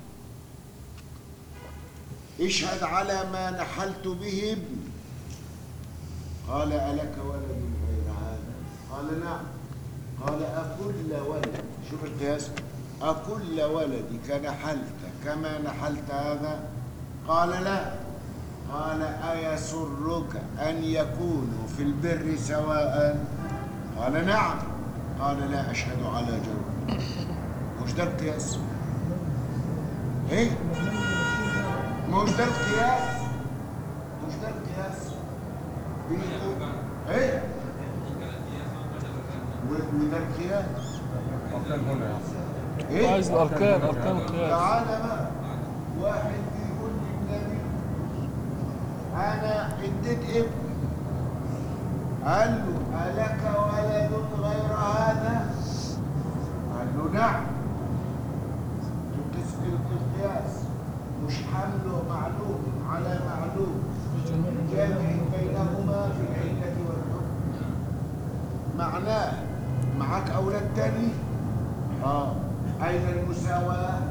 اشهد على ما نحلت به ابني قال ألك ولد غير هذا قال نعم قال أكل ولد شوف القياس أكل ولدك نحلت كما نحلت هذا قال لا قال أيسرك أن يكونوا في البر سواء قال نعم قال لا أشهد على جور مش ده القياس ايه مش ده القياس مش ده القياس بيقول ايه و- وده القياس أركان هنا يعني ايه عايز الاركان اركان القياس تعالى بقى واحد بيقول للنبي انا اديت ابني قال له الك ولد غير هذا قال له نعم تقيس القياس مش حمله معلوم على معلوم جامع بينهما في العلة والحكم معناه معاك أولاد تاني اه أين المساواة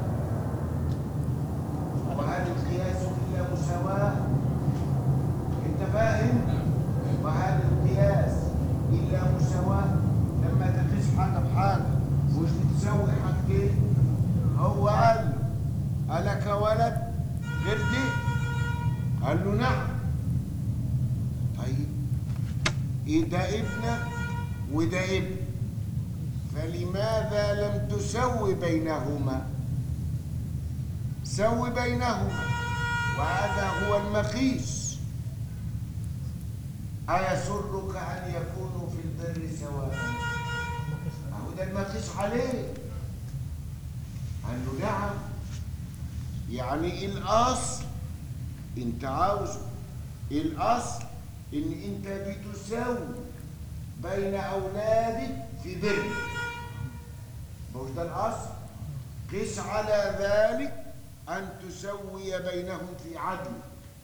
وهل القياس إلا مساواة أنت فاهم وهل القياس إلا مساواة لما تقيس حاجة بحاجة مش بتساوي حاجتين هو قال له ألك ولد غير دي قال له نعم طيب إيه ده ابنك وده ابن فلماذا لم تسوي بينهما سوي بينهما وهذا هو المقيس أيسرك أن يكونوا في البر سواء أهو ده المقيس عليه قال له نعم يعني الأصل أنت عاوزه الأصل إن أنت بتساوي بين أولادك في بر مش ده الأصل قس على ذلك أن تسوي بينهم في عدل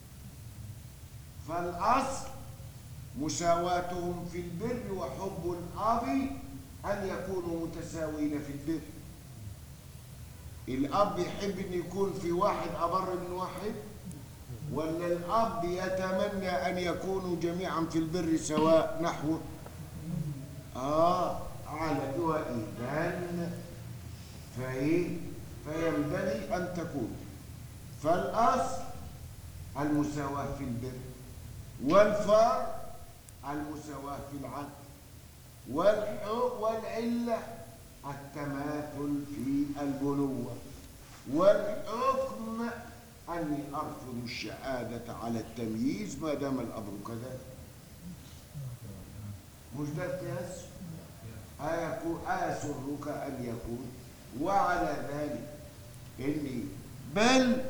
فالأصل مساواتهم في البر وحب الأب أن يكونوا متساوين في البر الأب يحب أن يكون في واحد أبر من واحد ولا الأب يتمنى أن يكونوا جميعا في البر سواء نحو آه على وإذن فإيه فينبغي أن تكون فالأصل المساواة في البر والفرع المساواة في العدل والحق والعلة التماثل في البنوة والحكم أني أرفض الشهادة على التمييز ما دام الأمر كذلك مش ده القياس أيكون أيسرك أن يكون وعلى ذلك إني بل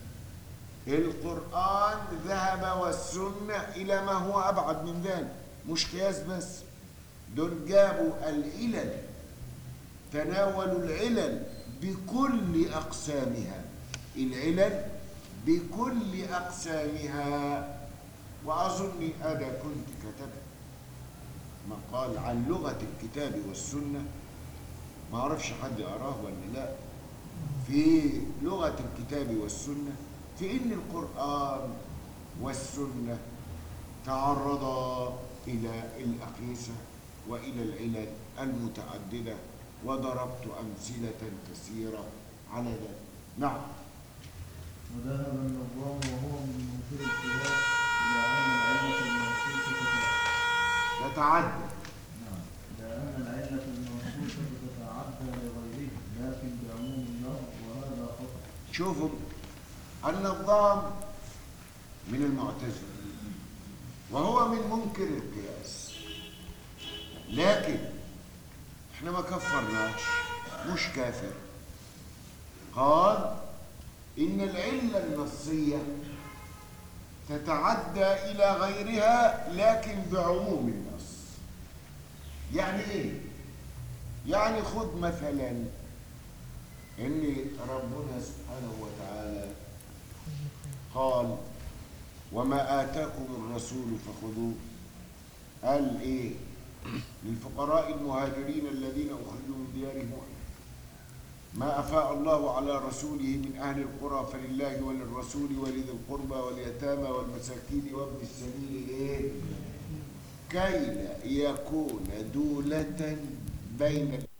القرآن ذهب والسنة إلى ما هو أبعد من ذلك مش قياس بس دول جابوا العلل تناولوا العلل بكل أقسامها العلل بكل أقسامها وأظني أنا كنت كتبت مقال عن لغة الكتاب والسنة ما أعرفش حد يقراه ولا لا في لغة الكتاب والسنة في إن القرآن والسنة تعرضا إلى الأقيسة وإلى العلل المتعددة وضربت أمثلة كثيرة على ذلك نعم وذهب النظام وهو من منكر القياس إلى أن العلة المنصوصة تتعدد نعم إلى أن العلة المنصوصة تتعدى لغيرها لكن بعموم اللفظ وهذا خطأ شوفوا النظام من المعتزلة وهو من منكر القياس لكن احنا ما كفرناش مش كافر قال إن العلة النصية تتعدى إلى غيرها لكن بعموم النص يعني إيه؟ يعني خذ مثلا إن ربنا سبحانه وتعالى قال وما آتاكم الرسول فخذوه قال إيه للفقراء المهاجرين الذين أخرجوا من ديارهم ما أفاء الله على رسوله من أهل القرى فلله وللرسول ولذي القربى واليتامى والمساكين وابن السبيل إيه كي لا يكون دولة بين